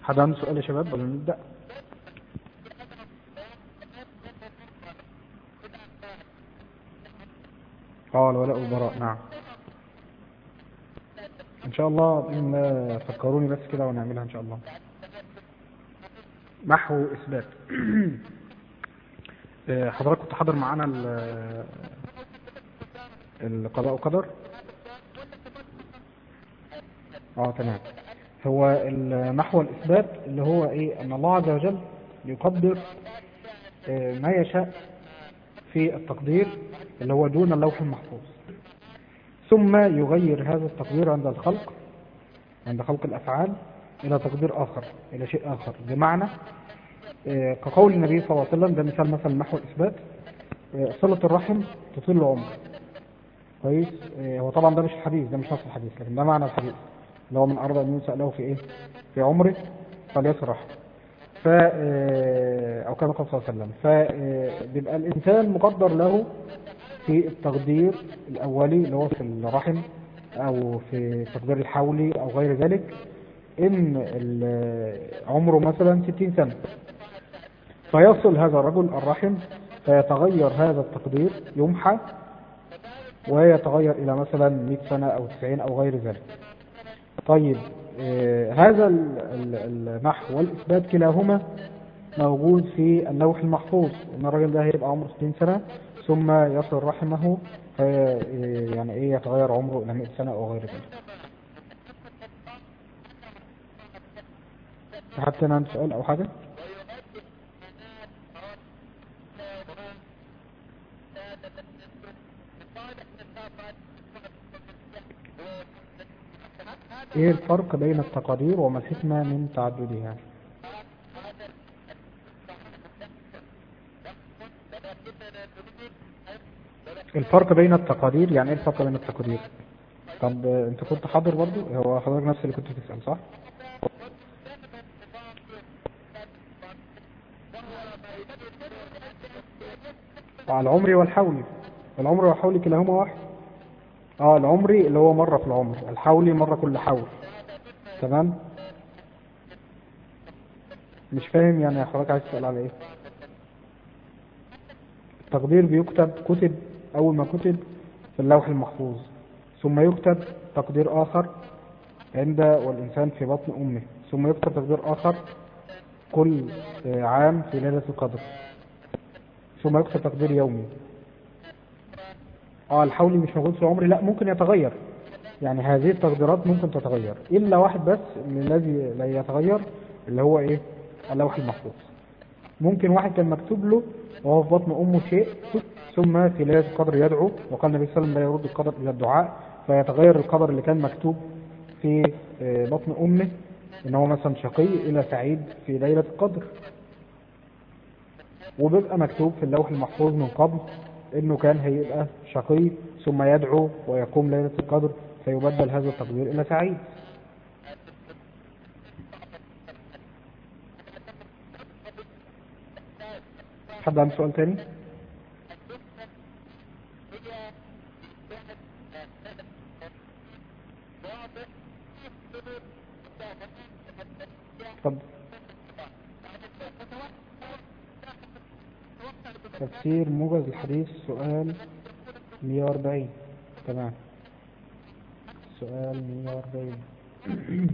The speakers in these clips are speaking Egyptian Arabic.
حد عنده سؤال يا شباب ولا نبدأ اه الولاء والبراء نعم ان شاء الله بإذن الله فكروني بس كده ونعملها ان شاء الله محو اثبات آه، حضرتك كنت حاضر معانا ال- القضاء وقدر اه تمام هو المحو الإثبات اللي هو إيه أن الله عز وجل يقدر آه، ما يشاء في التقدير اللي هو دون اللوح المحفوظ ثم يغير هذا التقدير عند الخلق عند خلق الأفعال إلى تقدير آخر إلى شيء آخر بمعنى آه، كقول النبي صلى الله عليه وسلم ده مثال مثلا محو الإثبات آه، صلة الرحم تطيل العمر كويس آه، هو طبعا ده مش الحديث ده مش نص الحديث لكن ده معنى الحديث اللي هو من أرض أن ينسأ له في إيه في عمره فليصل رحمه ف آه، أو كما قال صلى الله عليه وسلم فبيبقى الإنسان مقدر له في التقدير الأولي اللي هو في الرحم أو في التقدير الحولي أو غير ذلك إن ال- عمره مثلا 60 سنة فيصل هذا الرجل الرحم فيتغير هذا التقدير يمحى ويتغير إلى مثلا 100 سنة أو 90 أو غير ذلك طيب آه، هذا ال- ال- المحو والإثبات كلاهما موجود في اللوح المحفوظ إن الراجل ده هيبقى عمره 60 سنة ثم يصل رحمه في آه، يعني إيه يتغير عمره إلى 100 سنة أو غير ذلك حتى أنا عندي سؤال أو حاجة ايه الفرق بين التقادير وما الحكمة من تعددها الفرق بين التقادير يعني ايه الفرق بين التقادير طب آه، انت كنت حاضر برضو هو حضرتك نفس اللي كنت بتسأل صح على العمري والحولي العمري والحولي كلاهما واحد اه العمري اللي هو مرة في العمر الحولي مرة كل حول تمام مش فاهم يعني حضرتك عايز تسأل على ايه التقدير بيكتب كتب اول ما كتب في اللوح المحفوظ ثم يكتب تقدير اخر عند والانسان في بطن امه ثم يكتب تقدير اخر كل آه، عام في ليلة القدر ثم يكتب تقدير يومي اه الحولي مش موجود في العمر لا ممكن يتغير يعني هذه التقديرات ممكن تتغير الا واحد بس من الذي لا يتغير اللي هو ايه اللوح المحفوظ ممكن واحد كان مكتوب له وهو في بطن امه شيء ثم في ليله القدر يدعو وقال النبي صلى الله عليه وسلم لا يرد القدر الى الدعاء فيتغير القدر اللي كان مكتوب في آه، بطن امه ان هو مثلا شقي الى سعيد في ليله القدر وبيبقى مكتوب في اللوح المحفوظ من قبل انه كان هيبقى شقي ثم يدعو ويقوم ليلة القدر فيبدل هذا التقدير الى سعيد حد عنده سؤال تاني اتفضل تفسير موجز الحديث سؤال 140 تمام سؤال 140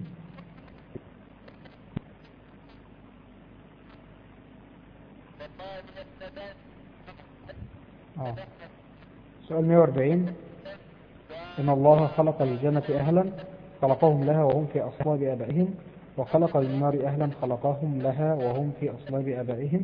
اه سؤال 140 إن الله خلق للجنة أهلا خلقهم لها وهم في أصلاب آبائهم وخلق للنار أهلا خلقهم لها وهم في أصلاب آبائهم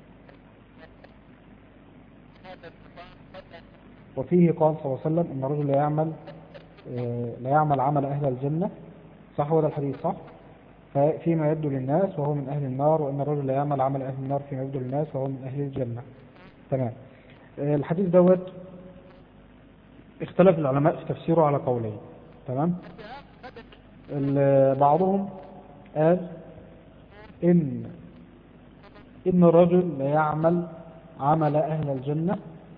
وفيه قال صلى الله عليه وسلم ان الرجل لا يعمل آه، لا يعمل عمل اهل الجنة صح هو ده الحديث صح فيما يبدو للناس وهو من اهل النار وان الرجل لا يعمل عمل اهل النار فيما يبدو للناس وهو من اهل الجنة تمام آه، الحديث دوت اختلف العلماء في تفسيره على قولين تمام ال- بعضهم قال ان ان الرجل لا يعمل عمل اهل الجنه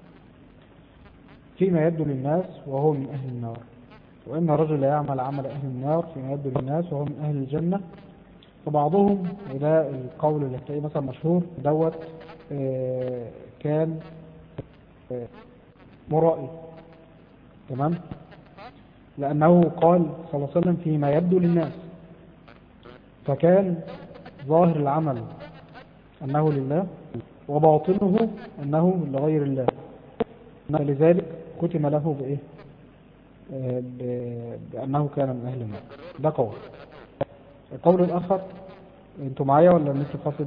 فيما يبدو للناس وهو من أهل النار وإن الرجل لا يعمل عمل أهل النار فيما يبدو للناس وهو من أهل الجنة فبعضهم وده القول اللي هتلاقيه مثلا مشهور دوت آه، كان آه، مرائي تمام لأنه قال صلى الله عليه وسلم فيما يبدو للناس فكان ظاهر العمل أنه لله وباطنه أنه لغير الله فلذلك كتم له بإيه آه، ب- بأنه كان من أهل النار ده قول القول الآخر انتوا معايا ولا الناس فاصل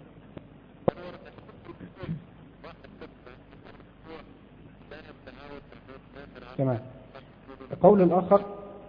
تمام القول الآخر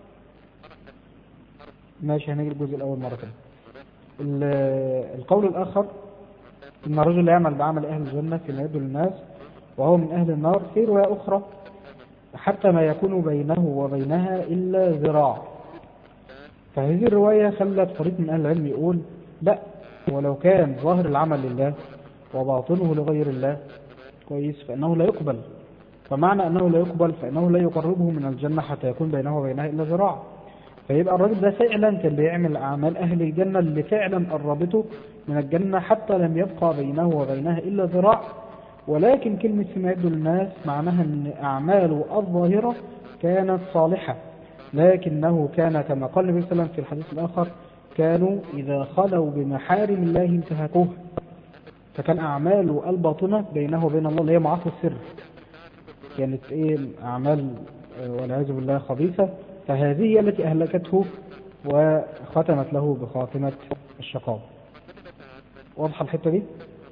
ماشي هنيجي الجزء الأول مرة تانية ال- القول الآخر إن الرجل لا يعمل بعمل أهل الجنة فيما يبدو للناس وهو من أهل النار في رواية أخرى حتى ما يكون بينه وبينها إلا ذراع فهذه الرواية خلت فريق من أهل العلم يقول لا ولو كان ظاهر العمل لله وباطنه لغير الله كويس فإنه لا يقبل فمعنى أنه لا يقبل فإنه لا يقربه من الجنة حتى يكون بينه وبينها إلا ذراع فيبقى الراجل ده فعلا كان بيعمل أعمال أهل الجنة اللي فعلا قربته من الجنة حتى لم يبقى بينه وبينها إلا ذراع ولكن كلمة فيما يبدو للناس معناها أن أعماله الظاهرة كانت صالحة لكنه كان كما قال النبي صلى الله عليه وسلم في الحديث الآخر كانوا إذا خلوا بمحارم الله انتهكوها فكان أعماله الباطنة بينه وبين الله اللي هي معاصي السر كانت إيه أعمال آه، والعياذ بالله خبيثة فهذه هي التي أهلكته وختمت له بخاتمة الشقاوة واضحة الحتة دي؟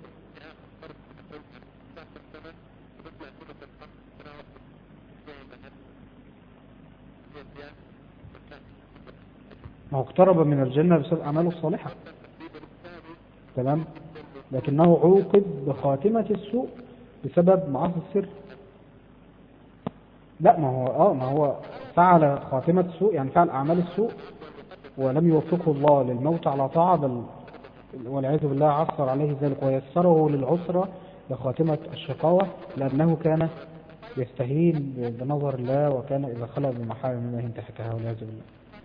ما هو اقترب من الجنة بسبب أعماله الصالحة تمام لكنه عوقب بخاتمة السوء بسبب معاصي السر لا ما هو اه ما هو فعل خاتمة السوء يعني فعل أعمال السوء ولم يوفقه الله للموت على طاعة بل والعياذ بالله عصر عليه ذلك ويسره للعسرة لخاتمة الشقاوة لأنه كان يستهين بنظر الله وكان إذا خلى بمحارم الله انتهكها والعياذ بالله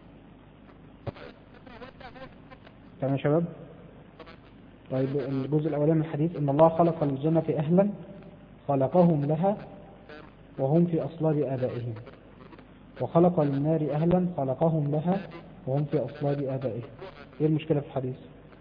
تمام يا شباب طيب الجزء الأولاني من الحديث إن الله خلق الجنة أهلا خلقهم لها وهم في أصلاب آبائهم وخلق للنار أهلا خلقهم لها وهم في أصلاب آبائهم إيه المشكلة في الحديث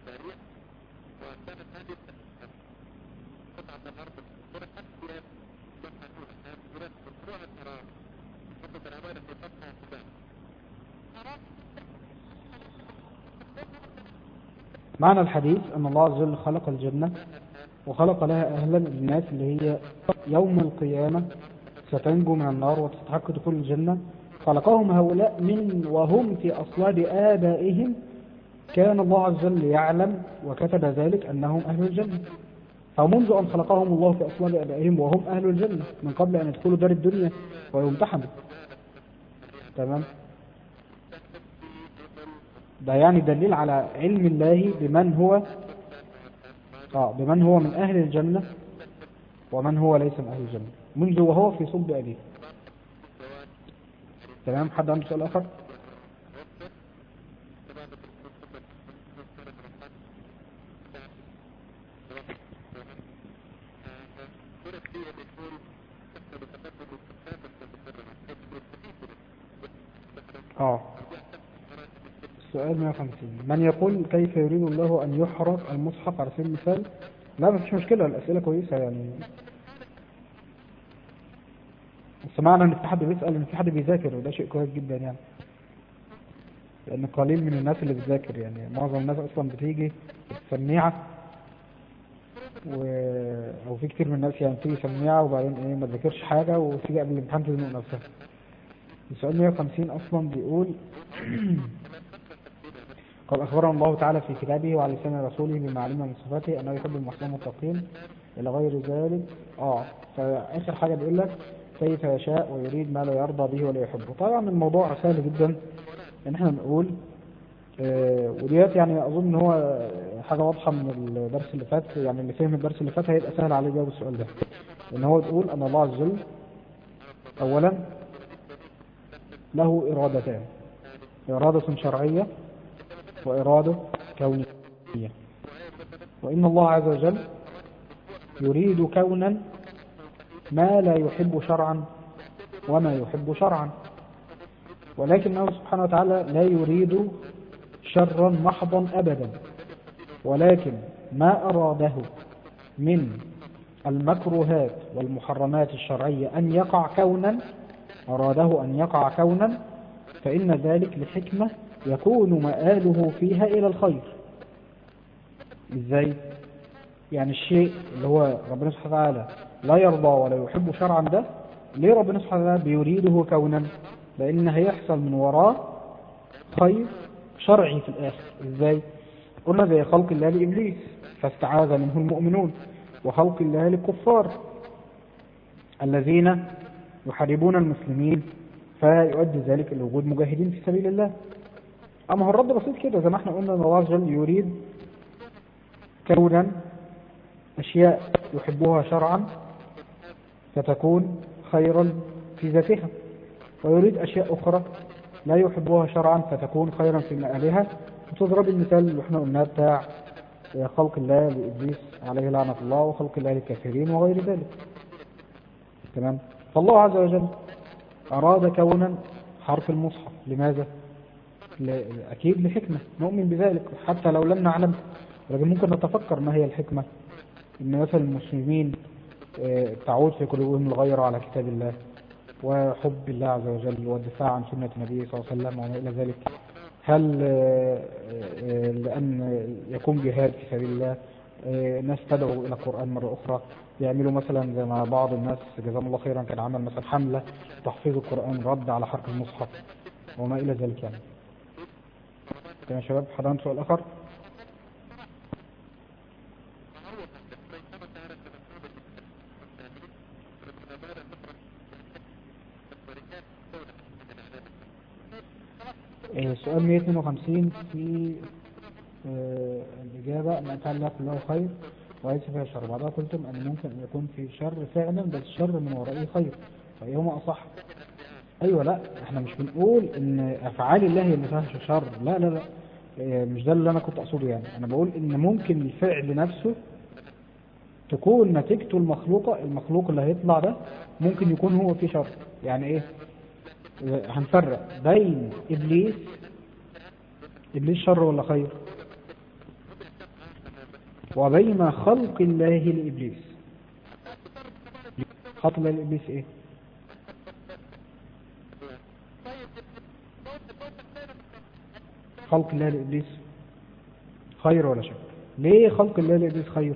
معنى الحديث أن الله عز وجل خلق الجنة وخلق لها أهلا الناس اللي هي يوم القيامة ستنجو من النار وتتحقق دخول الجنة خلقهم هؤلاء من وهم في أصلاب آبائهم كان الله عز وجل يعلم وكتب ذلك أنهم أهل الجنة فمنذ أن خلقهم الله في أصلاب آبائهم وهم أهل الجنة من قبل أن يدخلوا دار الدنيا ويمتحنوا تمام ده يعني دليل على علم الله بمن هو آه بمن هو من أهل الجنة ومن هو ليس من أهل الجنة منذ وهو في صلب أبيه تمام حد عنده سؤال آخر اه السؤال 150 من يقول كيف يريد الله أن يحرق المصحف على سبيل المثال لا مفيش مشكلة الأسئلة كويسة يعني بس معنى ان في حد بيسأل ان في حد بيذاكر وده شيء كويس جدا يعني لان قليل من الناس اللي بتذاكر يعني معظم الناس اصلا بتيجي سميعة و... او في كتير من الناس يعني بتيجي سميعة وبعدين ايه ما تذاكرش حاجة وتيجي قبل الامتحان تزنق نفسها السؤال 150 اصلا بيقول قال أخبرنا الله تعالى في كتابه وعلى لسان رسوله بما علمنا من صفاته أنه يحب المحسنين المتقين إلى غير ذلك آه فآخر حاجة بيقول لك كيف يشاء ويريد ما لا يرضى به ولا يحبه طبعا الموضوع سهل جدا إن احنا نقول آه وديت يعني أظن إن هو حاجة واضحة من الدرس اللي فات يعني اللي فهم الدرس اللي فات هيبقى سهل عليه يجاوب السؤال ده إن هو تقول أن الله عز وجل أولا له إرادتان إرادة شرعية وإرادة كونية وإن الله عز وجل يريد كونا ما لا يحب شرعا وما يحب شرعا ولكنه سبحانه وتعالى لا يريد شرا محضا أبدا ولكن ما أراده من المكروهات والمحرمات الشرعية أن يقع كونا أراده أن يقع كونا فإن ذلك لحكمة يكون مآله فيها إلى الخير إزاي؟ يعني الشيء اللي هو ربنا سبحانه وتعالى لا يرضى ولا يحب شرعا ده ليه ربنا سبحانه وتعالى بيريده كونا لأن هيحصل من وراه خير شرعي في الآخر إزاي؟ قلنا زي خلق الله لإبليس فاستعاذ منه المؤمنون وخلق الله للكفار الذين يحاربون المسلمين فيؤدي ذلك إلى وجود مجاهدين في سبيل الله أما هو الرد بسيط كده زي ما احنا قلنا أن الله عز وجل يريد كونا أشياء يحبها شرعا فتكون خيرا في ذاتها ويريد أشياء أخرى لا يحبها شرعا فتكون خيرا في مآلها وتضرب المثال اللي احنا قلناه بتاع خلق الله لإبليس عليه لعنة الله وخلق الله للكافرين وغير ذلك تمام فالله عز وجل أراد كونا حرف المصحف لماذا أكيد لحكمة نؤمن بذلك حتى لو لم نعلم ولكن ممكن نتفكر ما هي الحكمة إن مثل المسلمين تعود في قلوبهم الغيرة على كتاب الله وحب الله عز وجل والدفاع عن سنة النبي صلى الله عليه وسلم وما إلى ذلك هل لأن يكون جهاد في سبيل الله ناس تدعو إلى القرآن مرة أخرى يعملوا مثلا زي ما بعض الناس جزاهم الله خيرا كان عمل مثلا حملة تحفيظ القرآن رد على حرف المصحف وما إلى ذلك يعني يا شباب حد عنده سؤال آخر سؤال 152 في الإجابة أن أتعلق الله خير وليس فيها شر بعدها قلتم أن ممكن أن يكون في شر فعلا بس الشر من ورائه خير فأيهما أصح أيوة لا احنا مش بنقول ان أفعال الله هي اللي فيها شر لا لا لا مش ده اللي أنا كنت أقصده يعني أنا بقول إن ممكن الفعل نفسه تكون نتيجته المخلوقة المخلوق اللي هيطلع ده ممكن يكون هو فيه شر يعني إيه هنفرق بين إبليس إبليس شر ولا خير وبين خلق الله لإبليس خلق الله لإبليس إيه خلق الله لإبليس خير ولا شر ليه خلق الله لإبليس خير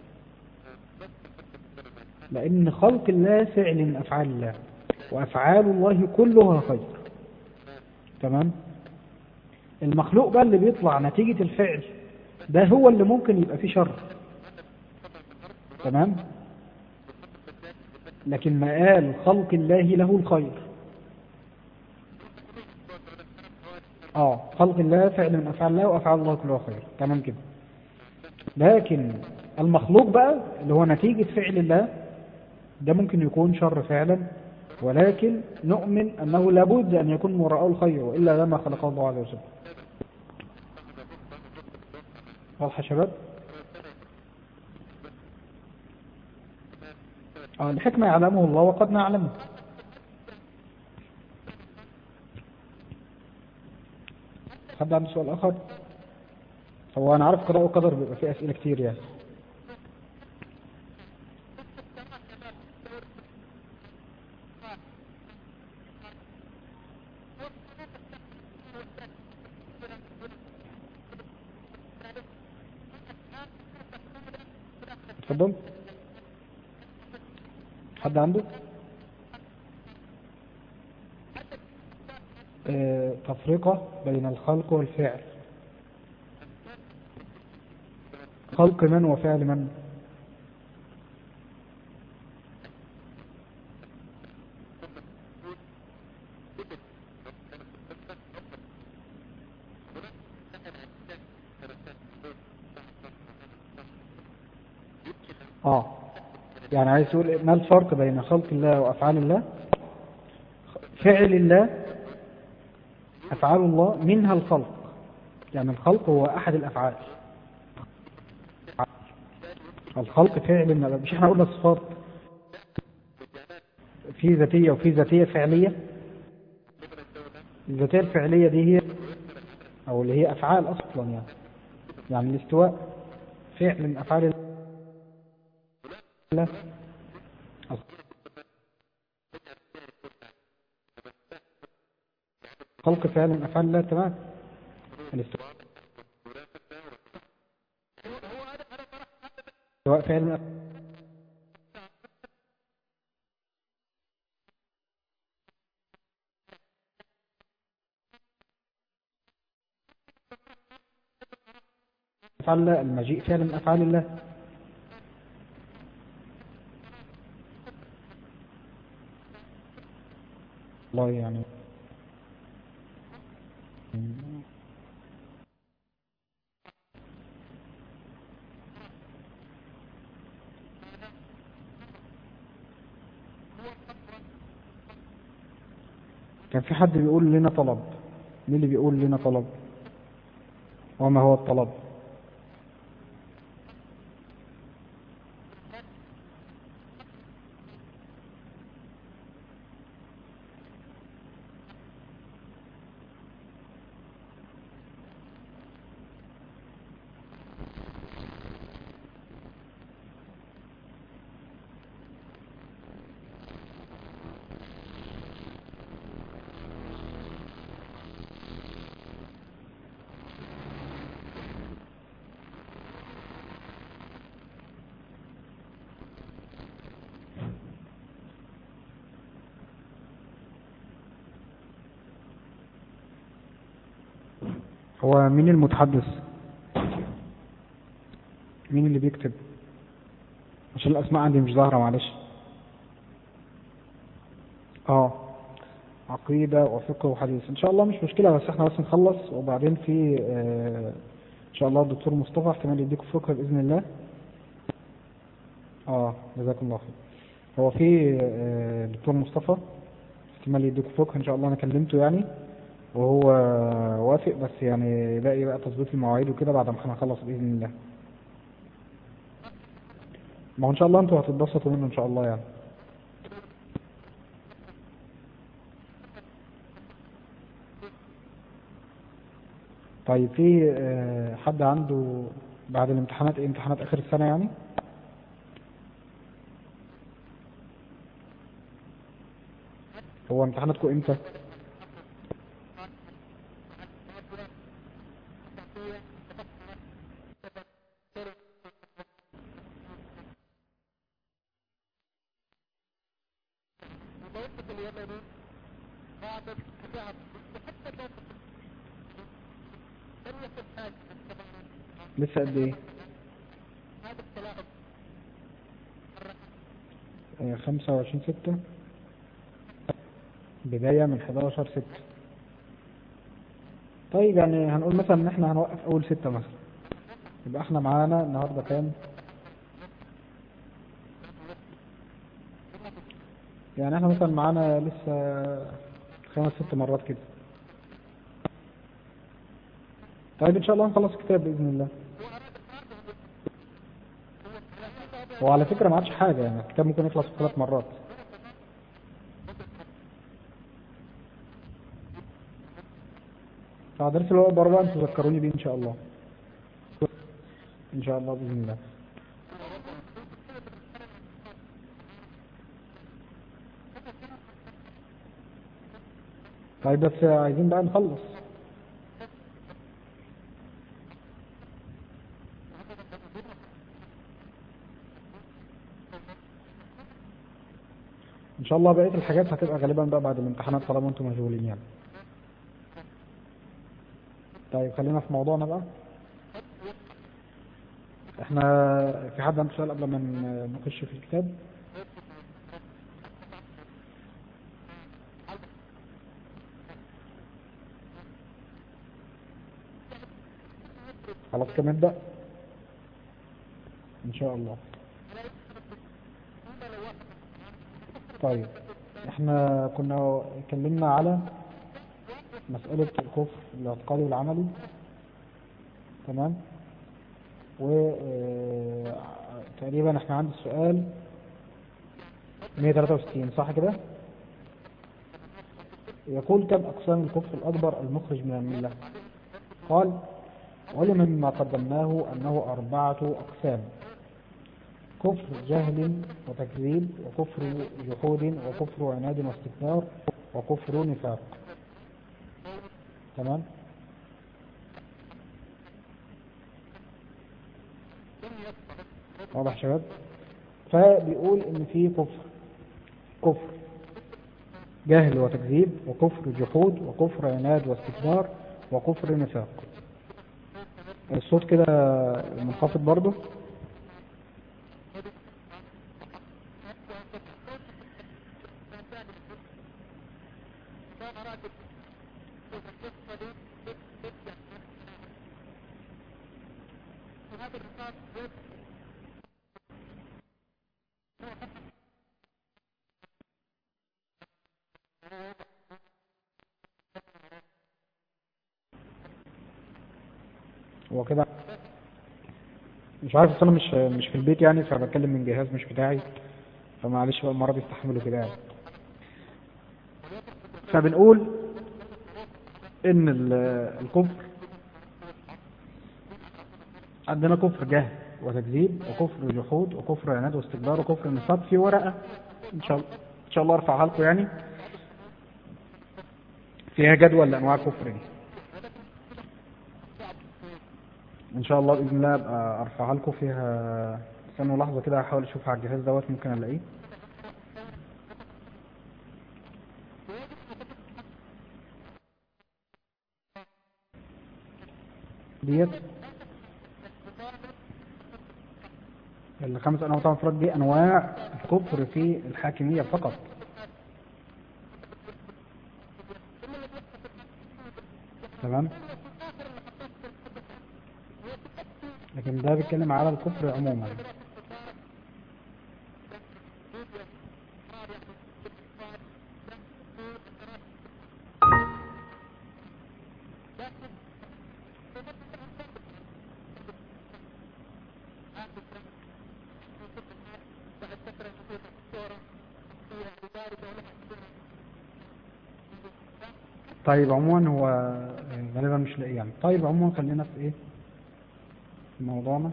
لأن خلق الله فعل من أفعال الله وأفعال الله كلها خير تمام المخلوق بقى اللي بيطلع نتيجة الفعل ده هو اللي ممكن يبقى فيه شر تمام لكن مآل خلق الله له الخير اه خلق الله فعل من أفعال الله وأفعال الله كلها خير تمام كده لكن المخلوق بقى اللي هو نتيجة فعل الله ده ممكن يكون شر فعلا ولكن نؤمن أنه لابد أن يكون وراءه الخير وإلا لما خلقه الله عز وجل واضح يا شباب آه الحكمة يعلمه الله وقد نعلمه حد عنده سؤال آخر هو أنا عارف قضاء وقدر بيبقى فيه أسئلة كتير يعني اتفضل حد عنده اه تفرقة بين الخلق والفعل خلق من وفعل من اه يعني عايز تقول ما الفرق بين خلق الله وافعال الله فعل الله افعال الله منها الخلق يعني الخلق هو أحد الأفعال الخلق فعل من مش احنا قلنا الصفات في ذاتية وفي ذاتية فعلية الذاتية الفعلية دي هي أو اللي هي أفعال أصلا يعني يعني الاستواء فعل من أفعال الله خلق فعل من أفعال الله تمام الاستواء سواء فعل من أفعال أفعال الله المجيء فعل من أفعال الله الله يعني كان في حد بيقول لنا طلب مين اللي بيقول لنا طلب وما هو الطلب هو مين المتحدث مين اللي بيكتب عشان الاسماء عندي مش ظاهرة معلش اه عقيدة وفقه وحديث ان شاء الله مش مشكلة بس احنا بس نخلص وبعدين في آه ان شاء الله الدكتور مصطفى احتمال يديكم فقه باذن الله اه جزاكم الله خير هو في آه دكتور مصطفى احتمال يديكم فقه ان شاء الله انا كلمته يعني وهو وافق بس يعني باقي بقى تظبيط المواعيد وكده بعد ما هنخلص باذن الله ما هو ان شاء الله انتوا هتتبسطوا منه ان شاء الله يعني طيب في آه، حد عنده بعد الامتحانات ايه امتحانات اخر السنة يعني هو امتحاناتكم امتى لسه قد ايه آه، خمسة وعشرين ستة بداية من حداشر ستة طيب يعني هنقول مثلا ان احنا هنوقف اول ستة مثلا يبقى احنا معانا النهاردة كام يعني احنا مثلا معانا لسه خمس ست مرات كده طيب ان شاء الله نخلص الكتاب باذن الله وعلى فكرة ما عادش حاجة يعني الكتاب ممكن يخلص في ثلاث مرات فدرس اللي هو بره بقى انتوا تذكروني بيه ان شاء الله ان شاء الله باذن الله طيب بس عايزين بقى نخلص ان شاء الله بقية الحاجات هتبقى غالبا بقى بعد الامتحانات طالما انتم مشغولين يعني طيب خلينا في موضوعنا بقى احنا في حد عنده سؤال قبل ما ن- نخش في الكتاب خلاص كده نبدأ ان شاء الله طيب احنا كنا اتكلمنا على مسألة الكفر الاعتقادي والعملي تمام و تقريبا احنا عند السؤال 163 صح كده يقول كم أقسام الكفر الأكبر المخرج من الملة قال علم مما قدمناه أنه أربعة أقسام كفر جهل وتكذيب وكفر جحود وكفر عناد واستكبار وكفر نفاق تمام واضح شباب فبيقول ان في كفر كفر جهل وتكذيب وكفر جحود وكفر عناد واستكبار وكفر نفاق الصوت كده منخفض برضه هو كده مش عارف اصل انا مش مش في البيت يعني فبتكلم من جهاز مش بتاعي فمعلش بقى المره دي استحملوا كده يعني فبنقول ان ال- الكفر عندنا كفر جهل وتكذيب وكفر جحود وكفر عناد واستكبار وكفر نفاق في ورقه ان شاء الله ان شاء الله ارفعها لكم يعني فيها جدول لانواع الكفر دي ان شاء الله باذن الله ابقى ارفعها لكم فيها استنوا لحظه كده هحاول اشوفها على الجهاز دوت ممكن الاقيه ديت الخمس انواع طبعا فرق دي انواع الكفر في الحاكميه فقط تمام لكن ده بيتكلم على الكفر عموما طيب عموما هو غالبا مش لاقيه يعني طيب عموما خلينا في ايه في موضوعنا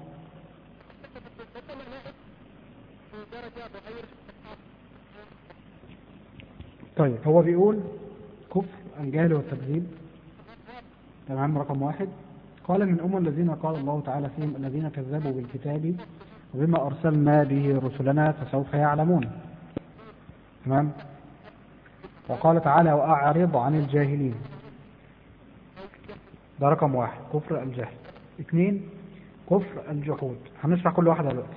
طيب هو بيقول كفر الجهل والتكذيب تمام رقم واحد قال من أمم الذين قال الله تعالى فيهم الذين كذبوا بالكتاب وبما أرسلنا به رسلنا فسوف يعلمون تمام وقال تعالى وأعرض عن الجاهلين ده رقم واحد كفر الجهل اثنين كفر الجحود هنشرح كل واحدة دلوقتي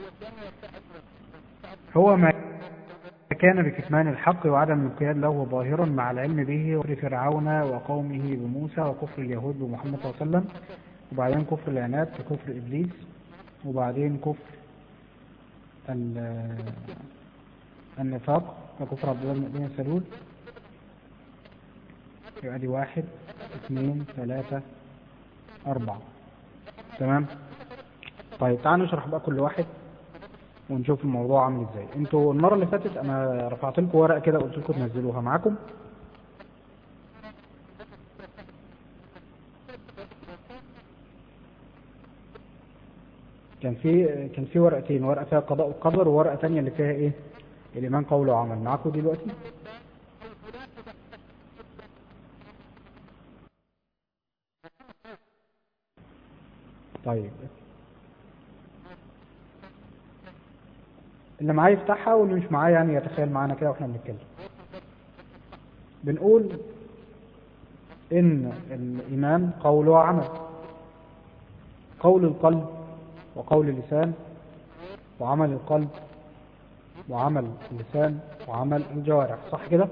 هو ما كان بكتمان الحق وعدم الانقياد له ظاهرا مع العلم به وكفر فرعون وقومه بموسى وكفر اليهود بمحمد صلى الله عليه وسلم وبعدين كفر العناد ككفر إبليس وبعدين كفر ال- النفاق وكفر عبد الله بن أبي سلول يبقى دي واحد اثنين ثلاثة أربعة تمام طيب تعالوا نشرح بقى كل واحد ونشوف الموضوع عامل ازاي انتوا المرة اللي فاتت انا رفعت لكم ورقة كده قلت لكم تنزلوها معاكم كان في كان في ورقتين ورقة فيها قضاء وقدر وورقة تانية اللي فيها ايه الإيمان قول وعمل معاكم دلوقتي طيب اللي معاه يفتحها واللي مش معاه يعني يتخيل معانا كده واحنا بنتكلم بنقول ان الايمان قول وعمل قول القلب وقول اللسان وعمل القلب وعمل اللسان وعمل الجوارح صح كده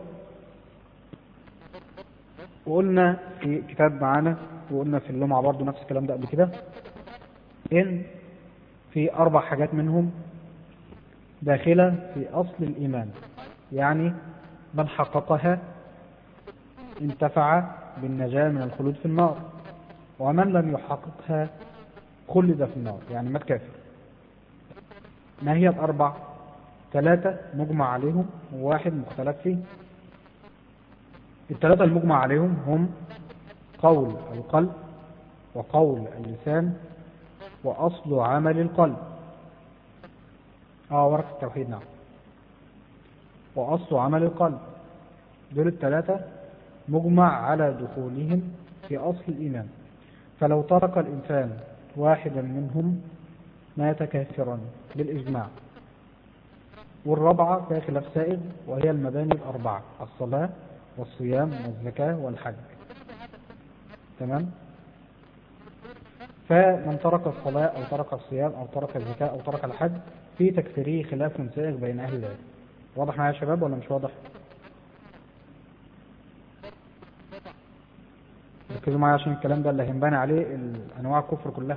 وقلنا في كتاب معانا وقلنا في اللمعة برضو نفس الكلام ده قبل كده ان في اربع حاجات منهم داخلة في أصل الإيمان يعني من حققها انتفع بالنجاة من الخلود في النار ومن لم يحققها خلد في النار يعني مات كافر ما هي الأربع ثلاثة مجمع عليهم وواحد مختلف فيه الثلاثة المجمع عليهم هم قول القلب وقول اللسان وأصل عمل القلب اه ورقة التوحيد نعم وأصل عمل القلب دول الثلاثة مجمع على دخولهم في أصل الإيمان فلو ترك الإنسان واحدا منهم مات كافرا بالإجماع والرابعة فيها خلاف سائغ وهي المباني الأربعة الصلاة والصيام والزكاة والحج تمام فمن ترك الصلاة أو ترك الصيام أو ترك الزكاة أو ترك الحج في تكفيره خلاف سائغ بين أهل العلم واضح معايا يا شباب ولا مش واضح ركزوا معايا عشان الكلام ده اللي هينبني عليه انواع الكفر كلها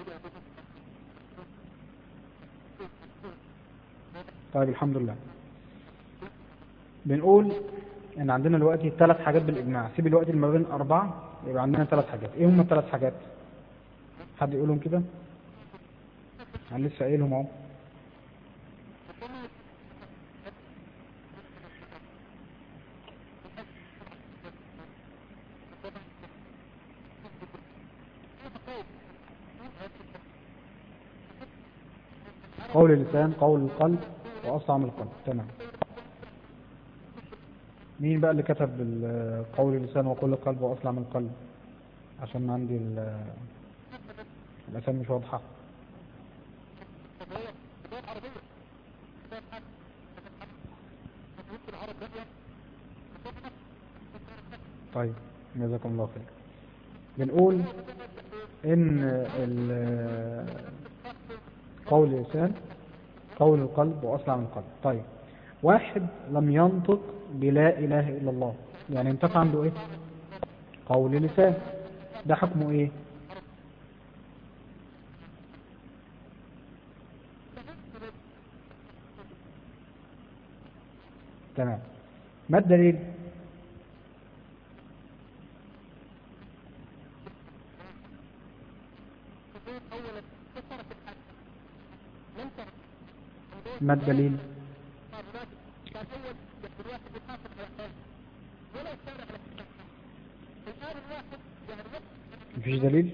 طيب الحمد لله بنقول ان عندنا دلوقتي ثلاث حاجات بالاجماع سيب الوقت اللي ما بين اربعه يبقى عندنا ثلاث حاجات ايه هم الثلاث حاجات حد يقولهم كده انا لسه قايلهم اهو قول اللسان قول القلب وأصعم القلب تمام مين بقى اللي كتب ال- قول اللسان وقول القلب وأصلع من القلب عشان عندي ال- الأسامي مش واضحة طيب جزاكم الله خير بنقول ان ال- قول اللسان قول القلب واصلع من القلب طيب واحد لم ينطق بلا اله الا الله يعني انتفع عنده ايه قول لسان ده حكمه ايه تمام ما الدليل ما الدليل مفيش دليل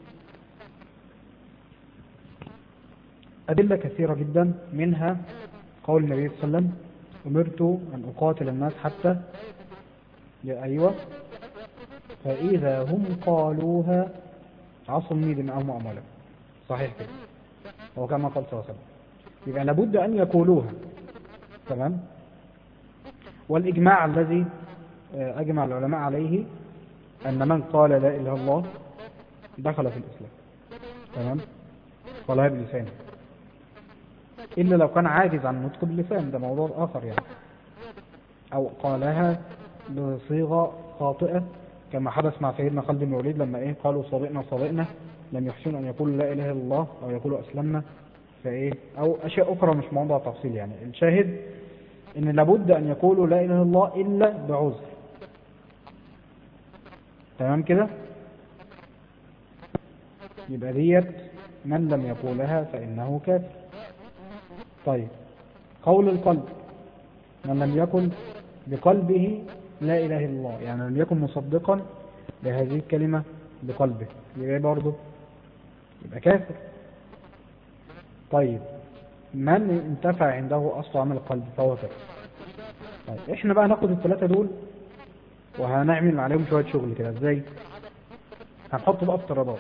أدلة كثيرة جدا منها قول النبي صلى الله عليه وسلم أمرت أن أقاتل الناس حتى يا أيوة فإذا هم قالوها عصمني دماءهم وأموالهم صحيح كده هو كما قال صلى الله عليه وسلم يبقى لابد أن يقولوها تمام والإجماع الذي آه، أجمع العلماء عليه أن من قال لا إله إلا الله دخل في الإسلام تمام قالها بلسانه إلا لو كان عاجز عن النطق باللسان ده موضوع آخر يعني أو قالها بصيغة خاطئة كما حدث مع سيدنا خالد بن الوليد لما إيه قالوا صدقنا صدقنا لم يحسنوا أن يقولوا لا إله إلا الله أو يقولوا أسلمنا فإيه أو أشياء أخرى مش موضوع تفصيل يعني الشاهد إن لابد أن يقولوا لا إله إلا الله إلا بعذر تمام كده يبقى ديت من لم يقولها فإنه كافر طيب قول القلب من لم يكن بقلبه لا إله إلا الله يعني لم يكن مصدقا بهذه الكلمة بقلبه يبقى إيه برضه يبقى كافر طيب من انتفع عنده أصل عمل القلب فهو كافر طيب احنا بقى ناخد الثلاثة دول وهنعمل عليهم شوية شغل كده ازاي هنحط بقى افتراضات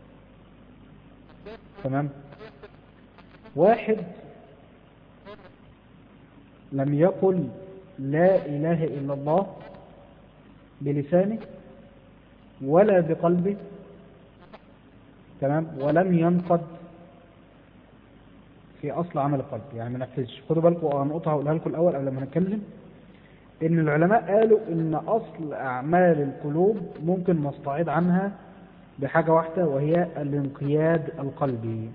تمام واحد لم يقل لا إله إلا الله بلسانه ولا بقلبه تمام ولم ينقض في أصل عمل القلب يعني ما نفذش خدوا بالكم هنقطها هقولها لكم الأول قبل ما نتكلم إن العلماء قالوا إن أصل أعمال القلوب ممكن نستعيد عنها بحاجة واحدة وهي الانقياد القلبي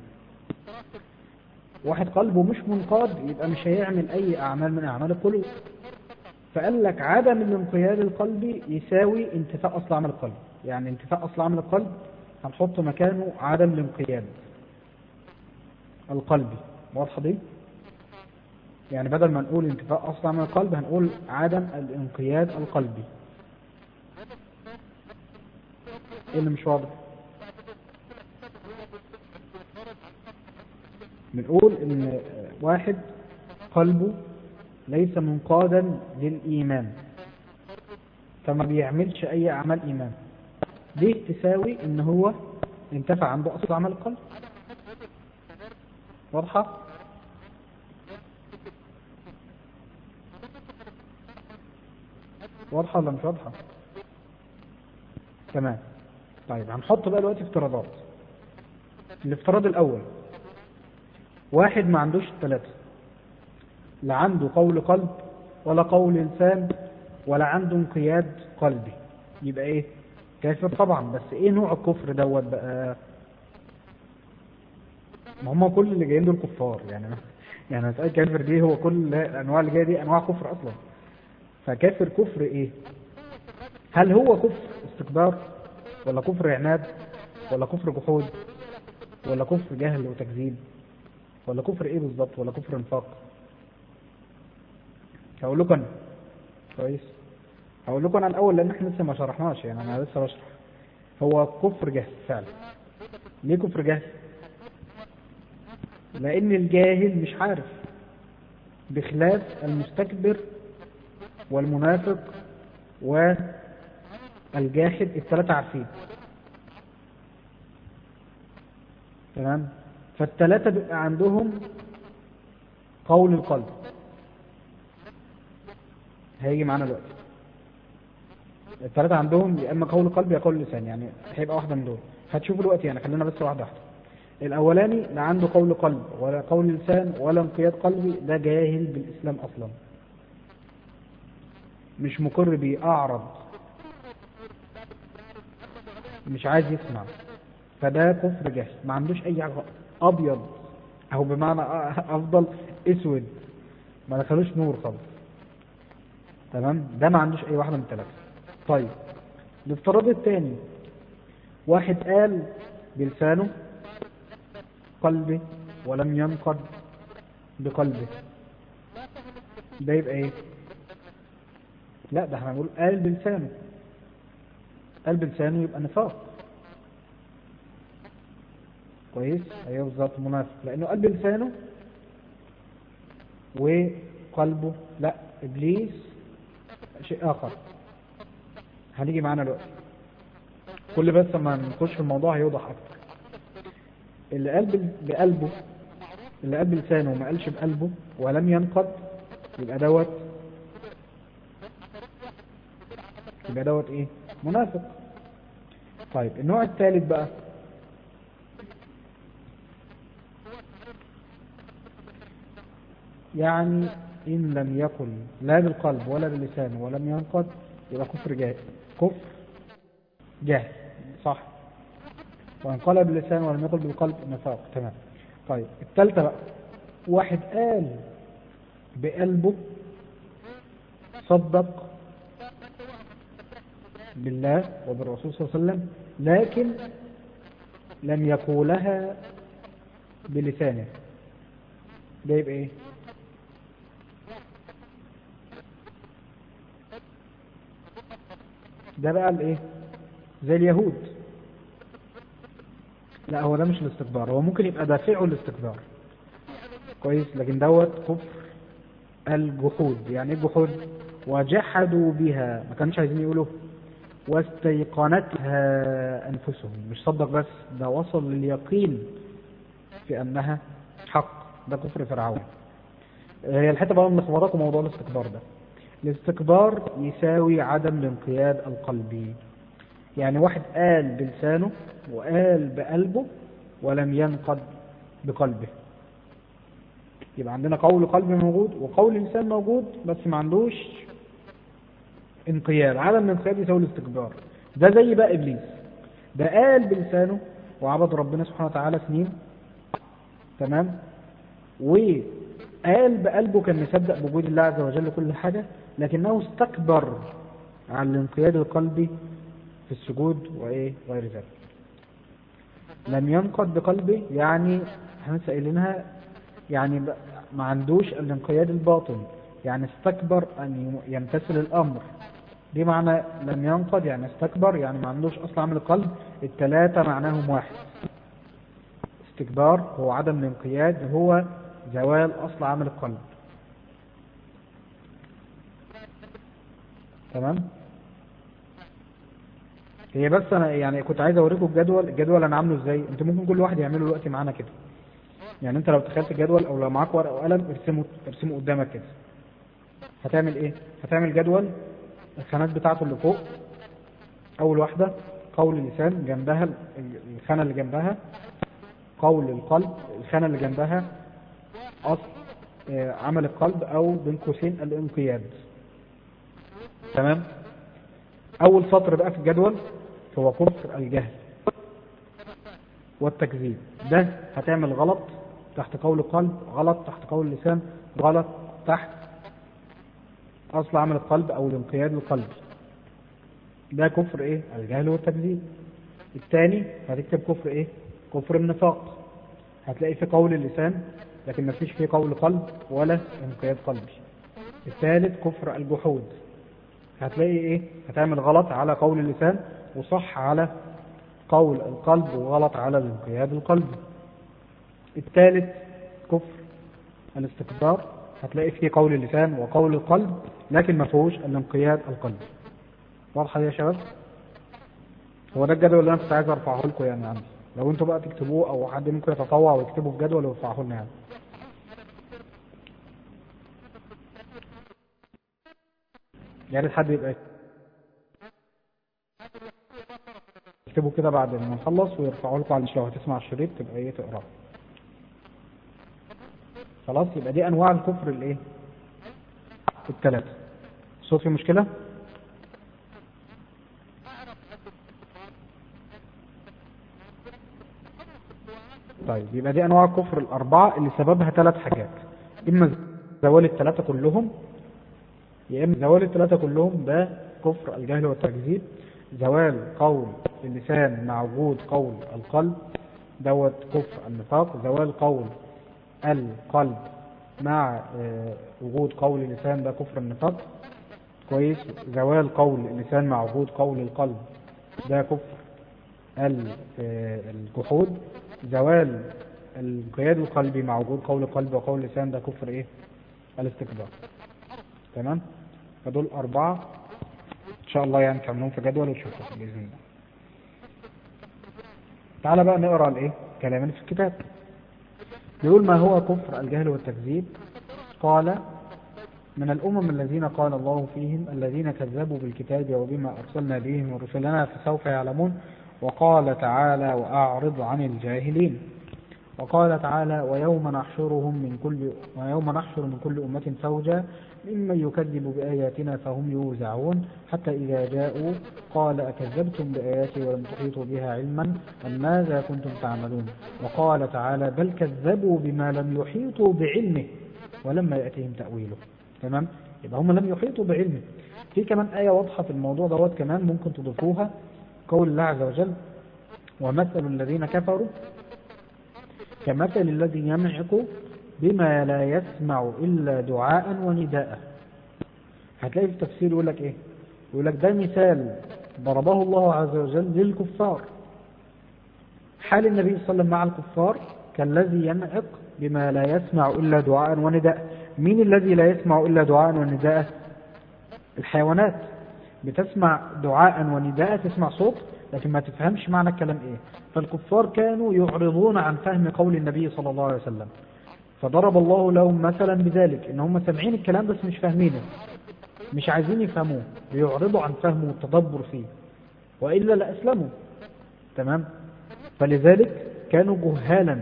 واحد قلبه مش منقاد يبقى مش هيعمل أي أعمال من أعمال القلوب فقال لك عدم الانقياد القلبي يساوي انتفاء أصل عمل القلب يعني انتفاء أصل عمل القلب هنحط مكانه عدم الانقياد القلبي واضحة دي يعني بدل ما نقول انتفاء أصل عمل القلب هنقول عدم الانقياد القلبي ايه اللي مش واضح بنقول ان واحد قلبه ليس منقادا للإيمان فما بيعملش أي أعمال إيمان دي تساوي ان هو انتفع عنده أصل عمل القلب واضحة واضحة ولا مش واضحة تمام طيب هنحط بقى دلوقتي افتراضات الافتراض الأول واحد ما عندوش الثلاثة لا عنده قول قلب ولا قول لسان ولا عنده انقياد قلبي يبقى ايه كافر طبعا بس ايه نوع الكفر دوت بقى ما هم كل اللي جايين دول كفار يعني يعني مسألة كافر دي هو كل الانواع اللي جايه دي انواع كفر اصلا فكافر كفر ايه هل هو كفر استكبار ولا كفر عناد ولا كفر جحود ولا كفر جهل وتكذيب ولا كفر ايه بالظبط ولا كفر انفاق هقول لكم انا كويس هقول لكم انا الاول لان احنا لسه ما شرحناش يعني انا لسه بشرح هو كفر جهل فعلا ليه كفر جهل لان الجاهل مش عارف بخلاف المستكبر والمنافق والجاحد الثلاثة عارفين تمام فالثلاثة بيبقى عندهم قول القلب هيجي معانا دلوقتي الثلاثة عندهم يا اما قول القلب يا قول اللسان يعني هيبقى واحدة من دول هتشوفوا دلوقتي يعني خلينا بس واحدة واحدة الاولاني لا عنده قول قلب ولا قول لسان ولا انقياد قلبي ده جاهل بالاسلام اصلا مش مقر بيه اعرض مش عايز يسمع فده كفر جهل ما عندوش اي حاجة ابيض او بمعنى افضل اسود ما دخلوش نور خالص تمام ده ما عندوش اي واحدة من الثلاثة طيب الافتراض الثاني واحد قال بلسانه قلبه ولم ينقض بقلبه ده يبقى ايه لا ده احنا نقول قال بلسانه قال بلسانه يبقى نفاق كويس ايوه بالظبط منافق لانه قال بلسانه وقلبه لا ابليس شيء اخر هنيجي معانا دلوقتي كل بس ما نخش في الموضوع هيوضح اكتر اللي قال بقلبه اللي قال بلسانه وما قالش بقلبه ولم ينقض يبقى دوت يبقى دوت ايه منافق طيب النوع الثالث بقى يعني إن لم يقل لا بالقلب ولا باللسان ولم ينقض يبقى كفر جاهل كفر جاهل صح وإن قال باللسان ولم يقل بالقلب نفاق تمام طيب الثالثة بقى واحد قال بقلبه صدق بالله وبالرسول صلى الله عليه وسلم لكن لم يقولها بلسانه ده يبقى ايه ده بقى الايه زي اليهود لا هو ده مش الاستكبار هو ممكن يبقى دافعه الاستكبار كويس لكن دوت كفر الجحود يعني ايه الجحود وجحدوا بها ما كانش عايزين يقولوا واستيقنتها انفسهم مش صدق بس ده وصل لليقين في انها حق ده كفر فرعون هي الحته بقى ملخبطاكم موضوع الاستكبار ده الاستكبار يساوي عدم الانقياد القلبي يعني واحد قال بلسانه وقال بقلبه ولم ينقض بقلبه يبقى عندنا قول قلبي موجود وقول لسان موجود بس ما عندوش انقياد عدم الانقياد يساوي الاستكبار ده زي بقى ابليس ده قال بلسانه وعبد ربنا سبحانه وتعالى سنين تمام وقال بقلبه كان مصدق بوجود الله عز وجل كل حاجة لكنه استكبر عن الانقياد القلبي في السجود وايه غير ذلك لم ينقض بقلبه يعني احنا لسه قايلينها يعني ب- ما عندوش الانقياد الباطن يعني استكبر ان يمتثل الامر دي معنى لم ينقض يعني استكبر يعني ما عندوش اصل عمل القلب الثلاثة معناهم واحد استكبار هو عدم الانقياد هو زوال اصل عمل القلب تمام هي بس انا يعني كنت عايز اوريكم الجدول الجدول انا عامله ازاي انتوا ممكن كل واحد يعمله دلوقتي معانا كده يعني انت لو تخيلت الجدول او لو معاك ورقه وقلم ارسمه ارسمه قدامك كده هتعمل ايه هتعمل جدول الخانات بتاعته اللي فوق اول واحده قول اللسان جنبها ال- الخانه اللي جنبها قول القلب الخانه اللي جنبها اصل آه، عمل القلب او بين قوسين الانقياد تمام اول سطر بقى في الجدول هو كفر الجهل والتكذيب ده هتعمل غلط تحت قول القلب غلط تحت قول اللسان غلط تحت اصل عمل القلب او الانقياد القلبي ده كفر ايه الجهل والتكذيب الثاني هتكتب كفر ايه كفر النفاق هتلاقي في قول اللسان لكن ما فيش فيه قول قلب ولا انقياد قلبي الثالث كفر الجحود هتلاقي ايه هتعمل غلط على قول اللسان وصح على قول القلب وغلط على الانقياد القلبي الثالث كفر الاستكبار هتلاقي فيه قول اللسان وقول القلب لكن ما فيهوش الانقياد القلبي واضحه دي يا شباب هو ده الجدول اللي انا كنت عايز ارفعه لكم يعني عندي لو انتوا بقى تكتبوه او حد منكم يتطوع ويكتبه في جدول ويرفعه لنا يعني يا ريت حد يبقى اكتبوا كده بعد ما نخلص ويرفعوا لكم على لو هتسمع الشريط تبقى ايه تقراه خلاص يبقى دي انواع الكفر الايه الثلاثه الصوت في مشكله طيب يبقى دي انواع الكفر الاربعه اللي سببها ثلاث حاجات اما زوال الثلاثه كلهم يا اما زوال الثلاثه كلهم ده كفر الجهل والتكذيب زوال قول اللسان مع وجود قول القلب دوت كفر النفاق زوال قول القلب مع آه، وجود قول اللسان ده كفر النفاق كويس زوال قول اللسان مع وجود قول القلب ده كفر ال- آه، الجحود زوال الانقياد القلبي مع وجود قول القلب وقول اللسان ده كفر ايه الاستكبار تمام فدول أربعة إن شاء الله يعني تعملوهم في جدول وتشوفوا بإذن الله تعالى بقى نقرأ الإيه كلام اللي في الكتاب يقول ما هو كفر الجهل والتكذيب قال من الأمم الذين قال الله فيهم الذين كذبوا بالكتاب وبما أرسلنا به من رسلنا فسوف يعلمون وقال تعالى وأعرض عن الجاهلين وقال تعالى ويوم نحشرهم من كل ويوم نحشر من كل أمة فوجا ممن يكذب بآياتنا فهم يوزعون حتى إذا جاءوا قال أكذبتم بآياتي ولم تحيطوا بها علما أم ماذا كنتم تعملون وقال تعالى بل كذبوا بما لم يحيطوا بعلمه ولما يأتيهم تأويله تمام يبقى هم لم يحيطوا بعلمه في كمان آية واضحة في الموضوع دوت كمان ممكن تضيفوها قول الله عز وجل ومثل الذين كفروا كمثل الذي ينعق بما لا يسمع إلا دعاء ونداء هتلاقي في التفسير يقول لك إيه يقول لك ده مثال ضربه الله عز وجل للكفار حال النبي صلى الله عليه وسلم مع الكفار كالذي ينعق بما لا يسمع إلا دعاء ونداء مين الذي لا يسمع إلا دعاء ونداء الحيوانات بتسمع دعاء ونداء تسمع صوت لكن ما تفهمش معنى الكلام ايه فالكفار كانوا يعرضون عن فهم قول النبي صلى الله عليه وسلم فضرب الله لهم مثلا بذلك ان هم سامعين الكلام بس مش فاهمينه مش عايزين يفهموه بيعرضوا عن فهمه والتدبر فيه والا لاسلموا تمام فلذلك كانوا جهالا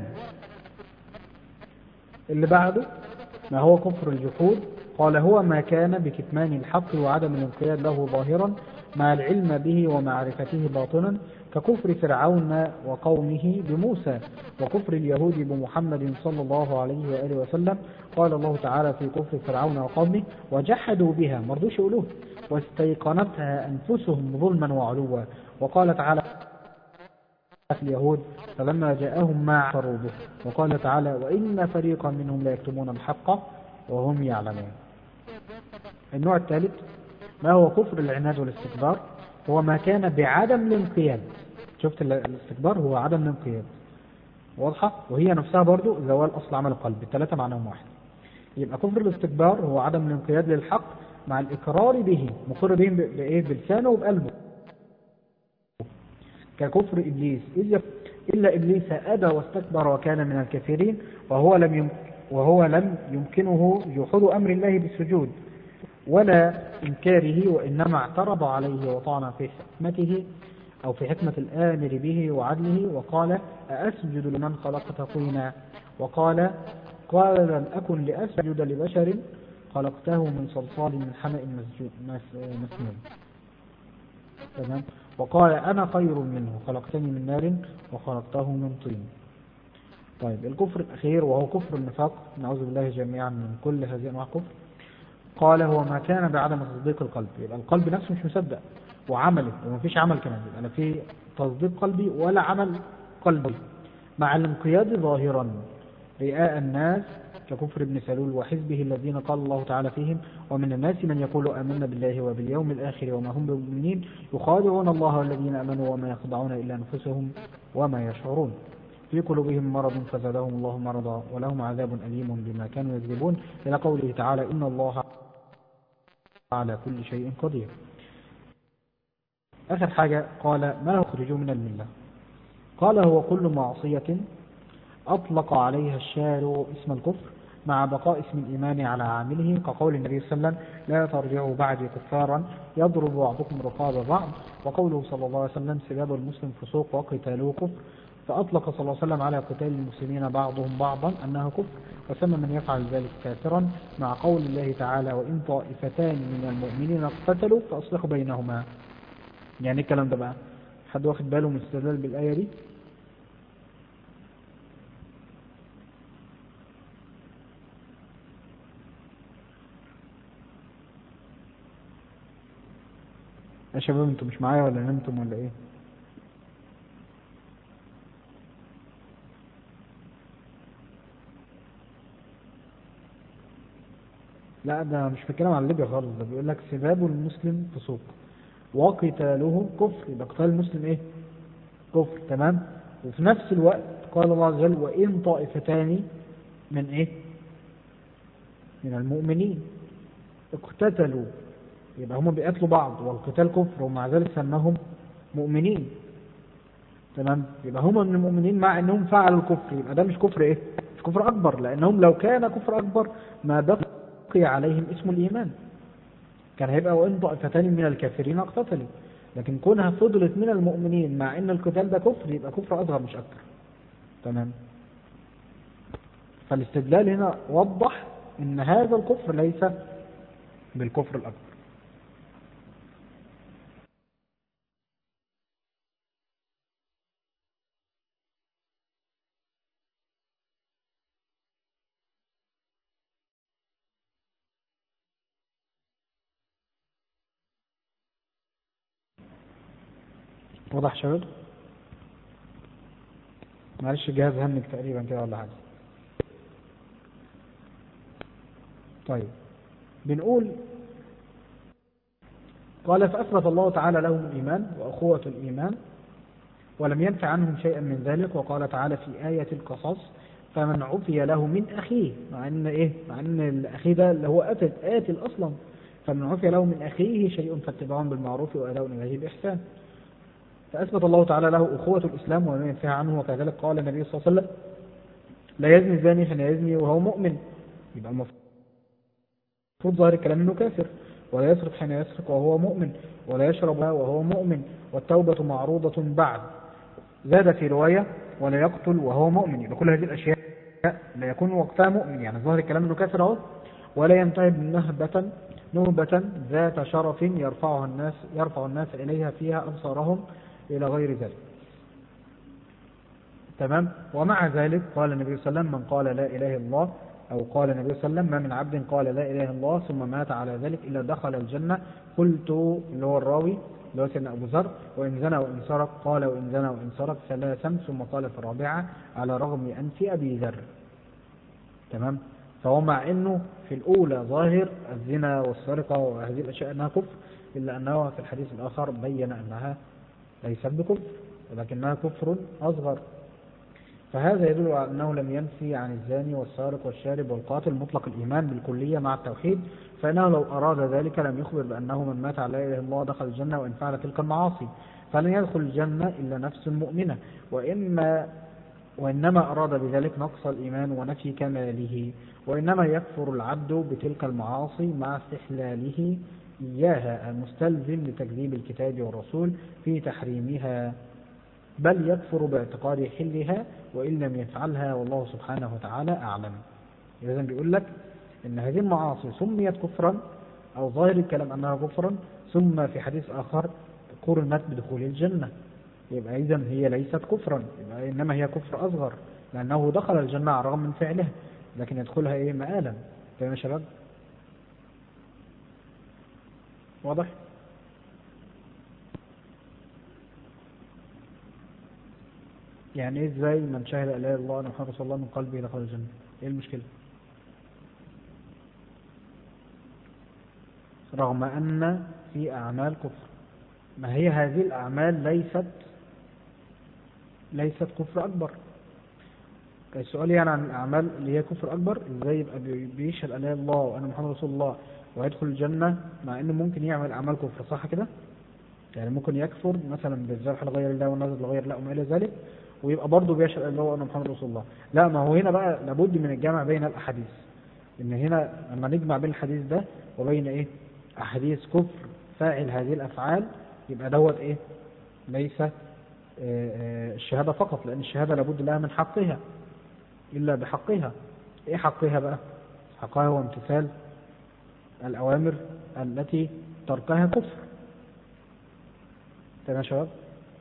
اللي بعده ما هو كفر الجحود قال هو ما كان بكتمان الحق وعدم الانقياد له ظاهرا مع العلم به ومعرفته باطنا ككفر فرعون وقومه بموسى وكفر اليهود بمحمد صلى الله عليه وآله وسلم قال الله تعالى في كفر فرعون وقومه وجحدوا بها مرضوش يقولوه واستيقنتها أنفسهم ظلما وعلوا وقال تعالى اليهود فلما جاءهم ما عثروا به وقال تعالى وإن فريقا منهم لا يكتمون الحق وهم يعلمون النوع الثالث ما هو كفر العناد والاستكبار هو ما كان بعدم الانقياد شفت الاستكبار هو عدم الانقياد واضحة وهي نفسها برضو زوال أصل عمل القلب الثلاثة معناهم واحد يبقى كفر الاستكبار هو عدم الانقياد للحق مع الإقرار به مقر به بإيه بلسانه وبقلبه ككفر إبليس إلا إبليس أبى واستكبر وكان من الكثيرين وهو لم يمكن وهو لم يمكنه جحود أمر الله بالسجود ولا إنكاره وإنما اعترض عليه وطعن في حكمته أو في حكمة الآمر به وعدله وقال أأسجد لمن خلقت طينا وقال قال لم أكن لأسجد لبشر خلقته من صلصال من حمأ مسنون تمام وقال أنا خير منه خلقتني من نار وخلقته من طين طيب الكفر الأخير وهو كفر النفاق نعوذ بالله جميعا من كل هذه أنواع الكفر قال هو ما كان بعدم تصديق القلب يبقى القلب نفسه مش مصدق وعمله وما فيش عمل كمان يبقى لا في تصديق قلبي ولا عمل قلبي مع الانقياد ظاهرا رئاء الناس ككفر ابن سلول وحزبه الذين قال الله تعالى فيهم ومن الناس من يقول آمنا بالله وباليوم الآخر وما هم بمؤمنين يخادعون الله والذين آمنوا وما يخدعون إلا أنفسهم وما يشعرون في قلوبهم مرض فزادهم الله مرضا ولهم عذاب أليم بما كانوا يكذبون إلى قوله تعالى إن الله على كل شيء قدير آخر حاجة قال ما يخرجوا من الملة قال هو كل معصية أطلق عليها الشارع اسم الكفر مع بقاء اسم الإيمان على عامله كقول النبي صلى الله عليه وسلم لا ترجعوا بعد كفارا يضرب بعضكم رقاب بعض وقوله صلى الله عليه وسلم سباب المسلم فسوق وقتاله كفر فأطلق صلى الله عليه وسلم على قتال المسلمين بعضهم بعضا أنها كفر وسمى من يفعل ذلك كافرا مع قول الله تعالى وإن طائفتان من المؤمنين اقتتلوا فأصلحوا بينهما يعني الكلام ده بقى حد واخد باله من استدلال بالآية دي يا شباب انتوا مش معايا ولا نمتم ولا ايه لا ده مش بيتكلم عن ليبيا خالص ده بيقول لك سباب المسلم فسوق وقتاله كفر يبقى قتال المسلم ايه كفر تمام وفي نفس الوقت قال الله عز وجل وإن طائفتان من ايه من المؤمنين اقتتلوا يبقى هم بيقتلوا بعض والقتال كفر ومع ذلك سماهم مؤمنين تمام يبقى هم من المؤمنين مع انهم فعلوا الكفر يبقى ده مش كفر ايه مش كفر اكبر لانهم لو كان كفر اكبر ما بقي عليهم اسم الايمان كان هيبقى وان طائفتان من الكافرين اقتتلوا لكن كونها فضلت من المؤمنين مع ان القتال ده كفر يبقى كفر اصغر مش اكبر تمام فالاستدلال هنا وضح ان هذا الكفر ليس بالكفر الاكبر واضح شباب معلش الجهاز هنك تقريبا كده ولا حاجه طيب بنقول قال فأثبت الله تعالى لهم الإيمان وأخوة الإيمان ولم ينفع عنهم شيئا من ذلك وقال تعالى في آية القصص فمن عفي له من أخيه مع أن إيه مع أن الأخي ده اللي هو قتل قاتل أصلا فمن عفي له من أخيه شيء فاتباع بالمعروف وأداء إليه بإحسان فأثبت الله تعالى له أخوة الإسلام وما ينفع عنه وكذلك قال النبي صلى الله عليه وسلم لا يزني الزاني حين يزني وهو مؤمن يبقى المفروض ظاهر الكلام انه كافر ولا يسرق حين يسرق وهو مؤمن ولا يشرب وهو مؤمن والتوبة معروضة بعد زاد في رواية ولا يقتل وهو مؤمن يبقى كل هذه الأشياء لا يكون وقتها مؤمن يعني ظاهر الكلام انه كافر اهو ولا ينتهب نهبة نهبة ذات شرف يرفعها الناس يرفع الناس إليها فيها أبصارهم إلى غير ذلك تمام ومع ذلك قال النبي صلى الله عليه وسلم من قال لا إله إلا الله أو قال النبي صلى الله عليه وسلم ما من عبد قال لا إله إلا الله ثم مات على ذلك إلا دخل الجنة قلت اللي هو الراوي اللي هو سيدنا أبو ذر وإن زنى وإن سرق قال وإن زنى وإن سرق ثلاثا ثم قال في الرابعة على رغم أنف أبي ذر تمام فهو مع أنه في الأولى ظاهر الزنا والسرقة وهذه الأشياء أنها كفر إلا أنه في الحديث الآخر بين أنها ليست بكفر ولكنها كفر أصغر فهذا يدل على أنه لم ينفي عن الزاني والسارق والشارب والقاتل مطلق الإيمان بالكلية مع التوحيد فإنه لو أراد ذلك لم يخبر بأنه من مات على إله الله دخل الجنة وإن فعل تلك المعاصي فلن يدخل الجنة إلا نفس مؤمنة وإما وإنما أراد بذلك نقص الإيمان ونفي كماله وإنما يكفر العبد بتلك المعاصي مع استحلاله إياها المستلزم لتكذيب الكتاب والرسول في تحريمها بل يكفر باعتقاد حلها وإن لم يفعلها والله سبحانه وتعالى أعلم إذا بيقول لك إن هذه المعاصي سميت كفرا أو ظاهر الكلام أنها كفرا ثم في حديث آخر قرنت بدخول الجنة يبقى إذا هي ليست كفرا يبقى إنما هي كفر أصغر لأنه دخل الجنة رغم من فعله لكن يدخلها إيه مآلا فاهم يا شباب واضح يعني ايه ازاي من شهد اله الله ان محمد رسول الله من قلبه دخل الجنه ايه المشكله رغم ان في اعمال كفر ما هي هذه الاعمال ليست ليست كفر اكبر السؤال يعني عن الاعمال اللي هي كفر اكبر ازاي يبقى بيشهد اله الله وان محمد رسول الله ويدخل الجنة مع انه ممكن يعمل اعمال كفر صح كده يعني ممكن يكفر مثلا بالذبح لغير الله والنظر لغير الله وما الى ذلك ويبقى برضه بيشهد الله وان محمد رسول الله لا ما هو هنا بقى لابد من الجمع بين الاحاديث ان هنا لما نجمع بين الحديث ده وبين ايه احاديث كفر فاعل هذه الافعال يبقى دوت ايه ليس الشهادة فقط لأن الشهادة لابد لها من حقها إلا بحقها إيه حقها بقى حقها هو امتثال الأوامر التي تركها كفر تمام يا شباب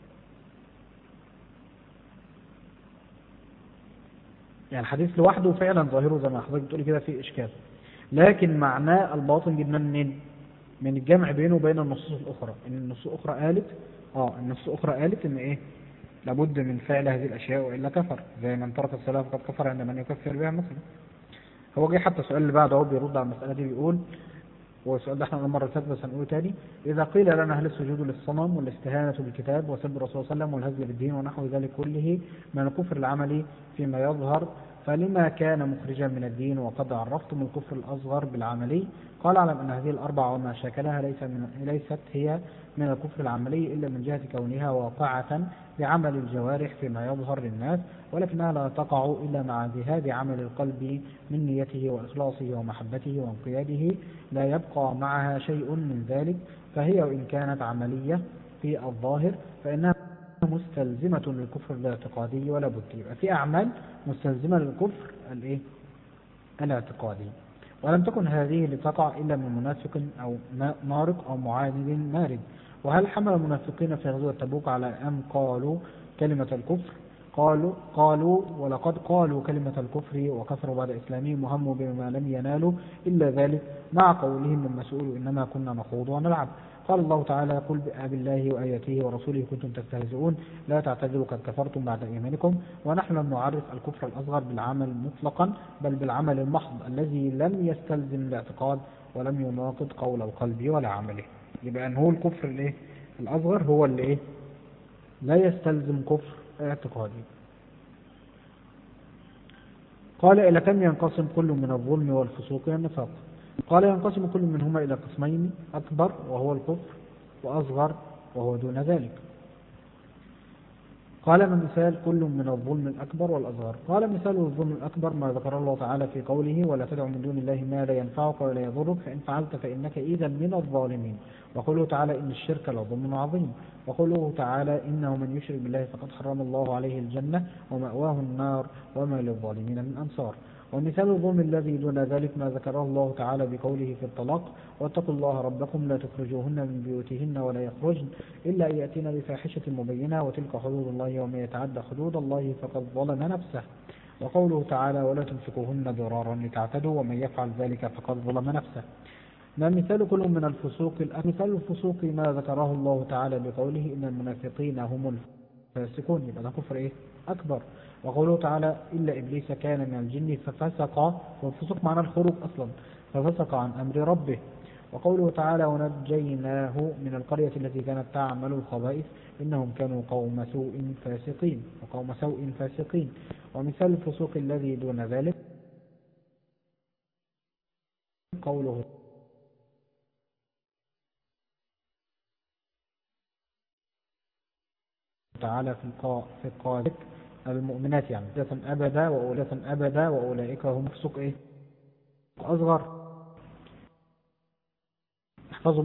يعني الحديث لوحده فعلا ظاهره زي ما حضرتك بتقولي كده فيه إشكال لكن معناه الباطن جبنا منين من الجمع بينه وبين النصوص الأخرى إن النصوص الأخرى قالت اه النصوص الأخرى قالت إن إيه لابد من فعل هذه الأشياء وإلا كفر زي من ترك الصلاة فقد كفر عند من يكفر بها مثلا هو جه حتى السؤال اللي بعده اهو بيرد على المسألة دي بيقول هو السؤال ده احنا قلنا مرة فاتت بس هنقوله تاني إذا قيل لنا هل السجود للصنم والاستهانة بالكتاب وسب الرسول صلى الله عليه وسلم والهزل بالدين ونحو ذلك كله من الكفر العملي فيما يظهر فلما كان مخرجا من الدين وقد عرفتم الكفر الأصغر بالعملي قال اعلم أن هذه الأربعة وما شاكلها ليس من ليست هي من الكفر العملي إلا من جهة كونها واقعة بعمل الجوارح فيما يظهر للناس ولكنها لا تقع إلا مع ذهاب عمل القلب من نيته وإخلاصه ومحبته وانقياده لا يبقى معها شيء من ذلك فهي وإن كانت عملية في الظاهر فإنها مستلزمة للكفر الاعتقادي ولا بد يبقى في أعمال مستلزمة للكفر الايه الاعتقادي ولم تكن هذه لتقع إلا من منافق أو مارق أو معاند مارد وهل حمل المنافقين في غزوة تبوك على أن قالوا كلمة الكفر قالوا قالوا ولقد قالوا كلمة الكفر وكفروا بعد إسلامهم وهموا بما لم ينالوا إلا ذلك مع قولهم لما سئلوا إنما كنا نخوض ونلعب قال الله تعالى قل بأب الله وآياته ورسوله كنتم تستهزئون لا تعتذروا قد كفرتم بعد إيمانكم ونحن لم نعرف الكفر الأصغر بالعمل مطلقا بل بالعمل المحض الذي لم يستلزم الاعتقاد ولم يناقض قول القلب ولا عمله يبقى أن هو الكفر الايه الأصغر هو اللي ايه لا يستلزم كفر اعتقادي قال إلى كم ينقسم كل من الظلم والفسوق والنفاق قال ينقسم كل منهما إلى قسمين أكبر وهو الكفر وأصغر وهو دون ذلك قال من مثال كل من الظلم الأكبر والأصغر قال مثال الظلم الأكبر ما ذكر الله تعالى في قوله ولا تدع من دون الله ما لا ينفعك ولا يضرك فإن فعلت فإنك إذا من الظالمين وقوله تعالى إن الشرك لظلم عظيم وقوله تعالى إنه من يشرك بالله فقد حرم الله عليه الجنة ومأواه النار وما للظالمين من أنصار ومثال الظلم الذي دون ذلك ما ذكره الله تعالى بقوله في الطلاق واتقوا الله ربكم لا تخرجوهن من بيوتهن ولا يخرجن إلا أن يأتين بفاحشة مبينة وتلك حدود الله ومن يتعدى حدود الله فقد ظلم نفسه وقوله تعالى ولا تمسكوهن ضرارا لتعتدوا ومن يفعل ذلك فقد ظلم نفسه ما مثال كل من الفسوق مثال الفسوق ما ذكره الله تعالى بقوله إن المنافقين هم الفاسقون يبقى ده كفر إيه أكبر وقوله تعالى إلا إبليس كان من الجن ففسق والفسوق معنى الخروج أصلا ففسق عن أمر ربه وقوله تعالى ونجيناه من القرية التي كانت تعمل الخبائث إنهم كانوا قوم سوء فاسقين وقوم سوء فاسقين ومثال الفسوق الذي دون ذلك قوله تعالى في القاء في القاذف المؤمنات يعني أبدا وأولئك أبدا وأولئك هم فسوق إيه أصغر احفظوا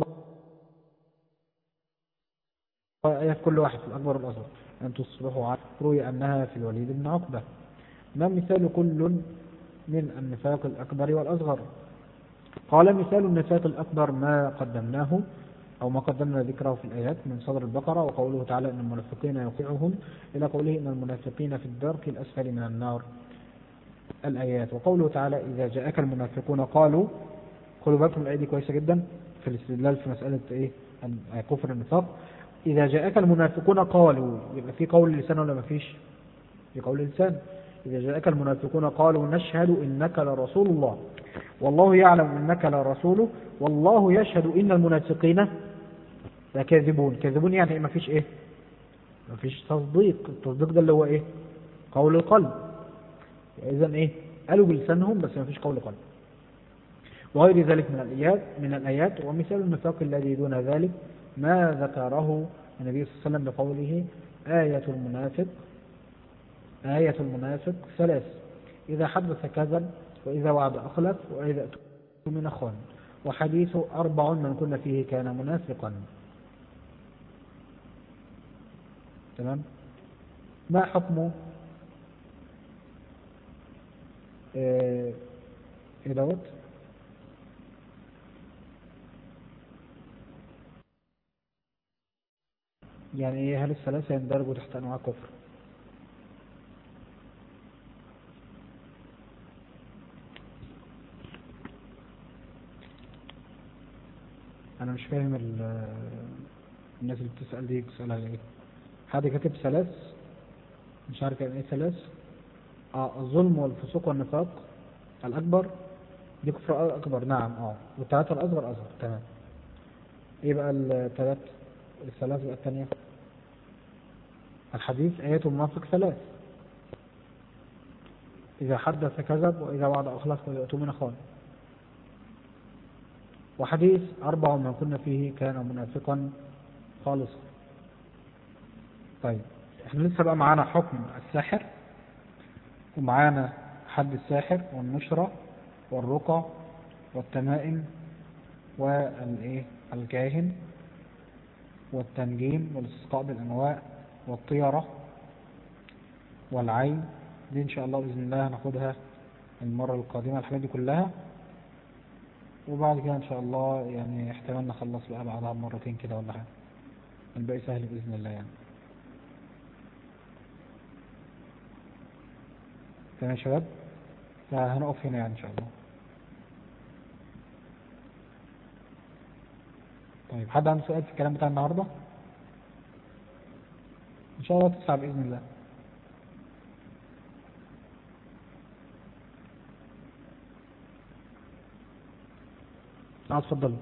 آيات كل واحد في الأكبر والأصغر أن تصبحوا على روي أنها في الوليد بن عقبة ما مثال كل من النفاق الأكبر والأصغر قال مثال النفاق الأكبر ما قدمناه أو ما قدمنا ذكره في الآيات من صدر البقرة وقوله تعالى إن المنافقين يوقعهم إلى قوله إن المنافقين في الدرك الأسفل من النار الآيات وقوله تعالى إذا جاءك المنافقون قالوا خذوا بالكم الآية دي كويسة جدا في الاستدلال في مسألة إيه كفر النفاق إذا جاءك المنافقون قالوا يبقى في قول لسان ولا ما فيش في قول لسان إذا جاءك المنافقون قالوا نشهد إنك لرسول الله والله يعلم إنك لرسوله والله يشهد إن المنافقين لكاذبون كاذبون يعني ما فيش إيه ما فيش تصديق التصديق ده اللي هو إيه قول القلب إذا إيه قالوا بلسانهم بس ما فيش قول قلب وغير ذلك من الآيات من الآيات ومثال النفاق الذي دون ذلك ما ذكره النبي صلى الله عليه وسلم بقوله آية المنافق آية المنافق ثلاث إذا حدث كذب وإذا وعد أخلف وإذا من أخوان وحديث أربع من كنا فيه كان منافقا تمام ما حكم إيه دوت يعني ايه هل الثلاثة يندرجوا تحت انواع كفر انا مش فاهم الناس اللي بتسأل دي بتسألها ايه حد كاتب ثلاث مش عارف يعني ايه ثلاث اه الظلم والفسوق والنفاق الاكبر دي كفر اكبر نعم اه والثلاثة الاصغر اصغر تمام ايه بقى الثلاث الثلاث بقى الثانية الحديث آية المنافق ثلاث إذا حدث كذب وإذا وعد أخلص ويأتوا من أخوان وحديث أربع ما كنا فيه كان منافقا خالصا طيب احنا لسه بقى معانا حكم الساحر ومعانا حد الساحر والنشرة والرقى والتمائم والايه الكاهن والتنجيم والاستسقاء بالأنواع والطيرة والعين دي إن شاء الله بإذن الله هناخدها المرة القادمة الحاجات دي كلها وبعد كده إن شاء الله يعني احتمال نخلص بقى بعدها مرتين كده ولا حاجة الباقي سهل بإذن الله يعني تمام يا شباب فهنقف هنا يعني إن شاء الله طيب حد عنده سؤال في الكلام بتاع النهاردة إن شاء الله تسعى بإذن الله اه اتفضل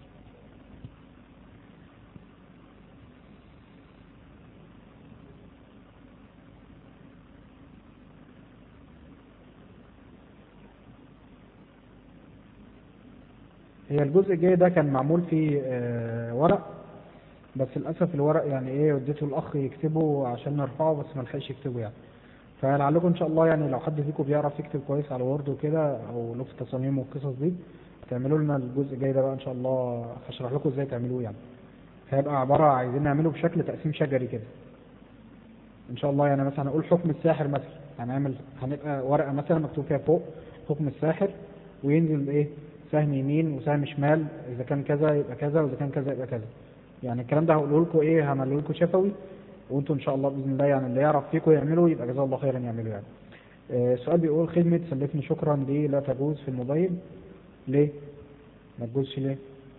هي الجزء الجاي ده كان معمول فيه آه ورق بس للأسف الورق يعني ايه وديته الأخ يكتبه عشان نرفعه بس ما لحقش يكتبه يعني فلعلكم إن شاء الله يعني لو حد فيكم بيعرف يكتب كويس على وورد وكده أو له في التصاميم والقصص دي تعملوا لنا الجزء الجاي ده بقى إن شاء الله هشرح لكم إزاي تعملوه يعني هيبقى عبارة عايزين نعمله بشكل تقسيم شجري كده إن شاء الله يعني مثلا أقول حكم الساحر مثلا هنعمل هنبقى ورقة مثلا مكتوب فيها فوق حكم الساحر وينزل إيه سهم يمين وسهم شمال إذا كان كذا يبقى كذا وإذا كان كذا يبقى كذا يعني الكلام ده هقوله لكم إيه هعمله لكم شفوي وانتم إن شاء الله بإذن الله يعني اللي يعرف فيكم يعمله يبقى جزاه الله خيرا يعمله يعني آه، السؤال بيقول خدمة سلفني شكرا دي لا تجوز في الموبايل ليه؟ ما تجوزش ليه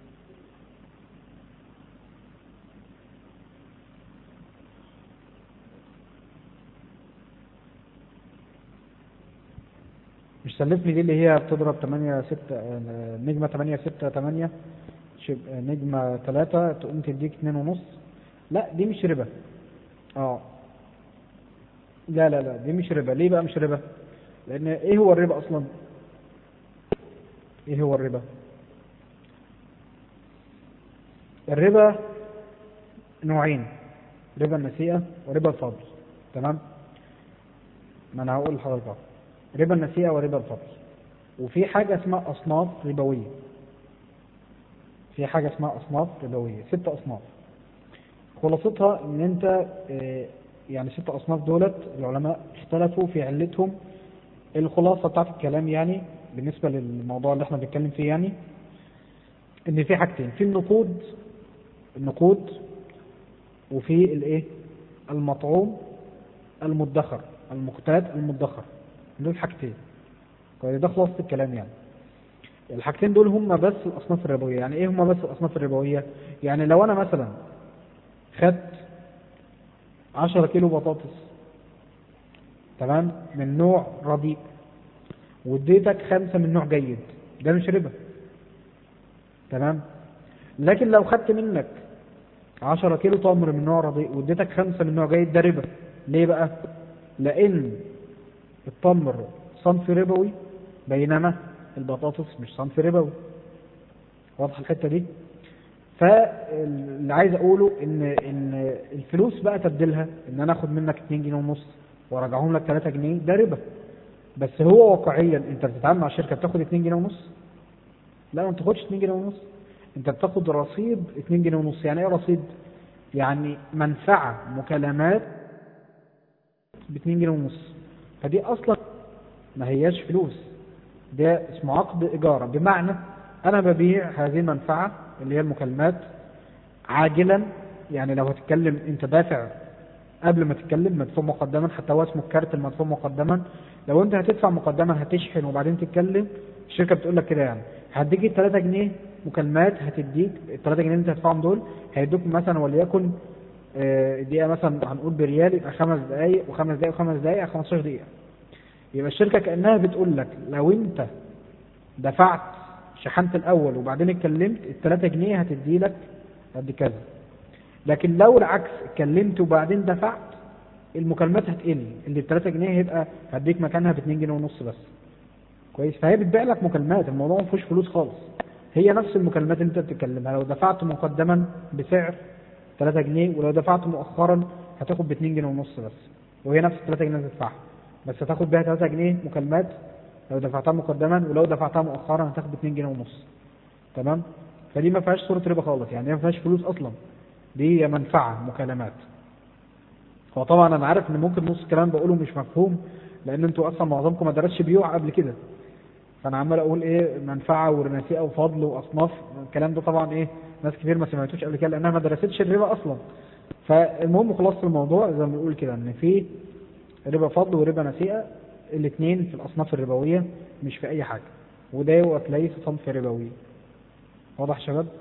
مش سلفني دي اللي هي بتضرب 8 6 نجمة 8 6 8 نجمة 3 تقوم تديك 2 ونص لا دي مش ربا اه لا لا لا دي مش ربا ليه بقى مش ربا لان ايه هو الربا اصلا ايه هو الربا الربا نوعين ربا النسيئة وربا الفضل تمام ما انا هقول لحضرتك أهو. ربا النسيئة وربا الفضل وفي حاجة اسمها أصناف ربوية في حاجة اسمها أصناف ربوية ست أصناف خلاصتها إن أنت آه، يعني ست أصناف دولت العلماء اختلفوا في علتهم الخلاصة بتاعت الكلام يعني بالنسبة للموضوع اللي احنا بنتكلم فيه يعني إن في حاجتين في النقود النقود وفي الايه المطعوم المدخر المقتات المدخر دول حاجتين كويس ده خلاصة الكلام يعني الحاجتين دول هم بس الأصناف الربوية يعني إيه هم بس الأصناف الربوية يعني لو أنا مثلا خدت 10 كيلو بطاطس تمام من نوع رديء واديتك خمسة من نوع جيد ده مش ربا تمام لكن لو خدت منك 10 كيلو تمر من نوع رديء واديتك خمسة من نوع جيد ده ربا ليه بقى لأن التمر صنف ربوي بينما البطاطس مش صنف ربوي واضحه الحته دي فاللي عايز اقوله ان ان الفلوس بقى تبديلها ان انا اخد منك 2 جنيه ونص وارجعهم لك 3 جنيه ده ربا بس هو واقعيا انت بتتعامل مع شركه بتاخد 2 جنيه ونص لا ما بتاخدش 2 جنيه ونص انت بتاخد رصيد 2 جنيه ونص يعني ايه رصيد يعني منفعه مكالمات ب 2 جنيه ونص فدي اصلا ما هياش فلوس ده اسمه عقد إيجارة بمعنى أنا ببيع هذه المنفعة اللي هي المكالمات عاجلا يعني لو هتتكلم أنت دافع قبل ما تتكلم مدفوع مقدما حتى هو اسمه الكارت المدفوع مقدما لو أنت هتدفع مقدما هتشحن وبعدين تتكلم الشركة بتقول لك كده يعني هديك ال 3 جنيه مكالمات هتديك ال 3 جنيه اللي انت هتدفعهم دول هيدوك مثلا وليكن آه، دقيقة مثلا هنقول بريال يبقى خمس دقايق وخمس دقايق وخمس دقايق 15 دقيقة يبقى الشركة كأنها بتقول لك لو انت دفعت شحنت الأول وبعدين اتكلمت الثلاثة جنيه هتدي لك قد كذا لكن لو العكس اتكلمت وبعدين دفعت المكالمات هتقل اللي الثلاثة جنيه هيبقى هديك مكانها ب 2 جنيه ونص بس كويس فهي بتبيع لك مكالمات الموضوع ما فيهوش فلوس خالص هي نفس المكالمات اللي انت بتتكلمها لو دفعت مقدما بسعر 3 جنيه ولو دفعت مؤخرا هتاخد ب 2 جنيه ونص بس وهي نفس 3 جنيه اللي تدفعها بس هتاخد بيها 3 جنيه مكالمات لو دفعتها مقدما ولو دفعتها مؤخرا هتاخد ب 2 جنيه ونص تمام فدي ما فيهاش صورة ربا خالص يعني ما فيهاش فلوس اصلا دي منفعة مكالمات هو طبعا انا عارف ان ممكن نص الكلام بقوله مش مفهوم لان انتوا اصلا معظمكم ما درسش بيوع قبل كده فانا عمال اقول ايه منفعه ونسيئه وفضل واصناف الكلام ده طبعا ايه ناس كتير ما سمعتوش قبل كده لانها ما درستش الربا اصلا فالمهم خلاصه الموضوع زي ما بنقول كده ان في ربا فضل وربا نسيئه الاثنين في الاصناف الربويه مش في اي حاجه وده ليس صنف ربوي واضح يا شباب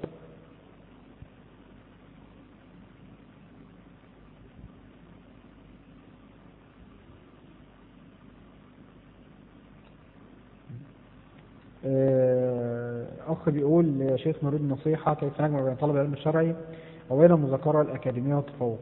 آه، أخ بيقول يا شيخ نريد نصيحة كيف نجمع بين طلب العلم الشرعي وبين المذاكرة الأكاديمية والتفوق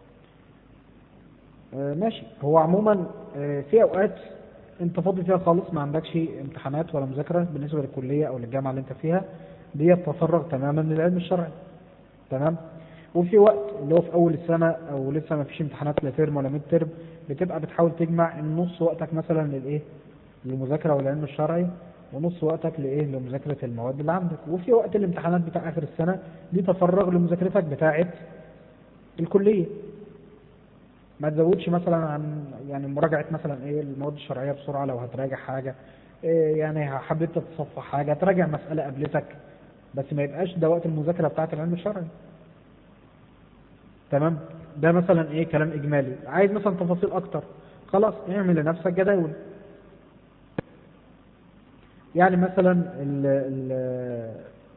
آه، ماشي هو عموما آه، في أوقات أنت فاضي فيها خالص ما عندكش امتحانات ولا مذاكرة بالنسبة للكلية أو للجامعة اللي أنت فيها دي تفرغ تماما للعلم الشرعي تمام وفي وقت اللي هو في أول السنة أو لسه ما فيش امتحانات لا ترم ولا ميد ترم بتبقى بتحاول تجمع النص وقتك مثلا للإيه للمذاكرة والعلم الشرعي ونص وقتك لايه لمذاكره المواد اللي عندك وفي وقت الامتحانات بتاع اخر السنه دي تفرغ لمذاكرتك بتاعه الكليه ما تزودش مثلا عن يعني مراجعه مثلا ايه المواد الشرعيه بسرعه لو هتراجع حاجه إيه يعني حبيت تتصفح حاجه تراجع مساله قابلتك بس ما يبقاش ده وقت المذاكره بتاعه العلم الشرعي تمام ده مثلا ايه كلام اجمالي عايز مثلا تفاصيل اكتر خلاص اعمل لنفسك جداول يعني مثلا ال ال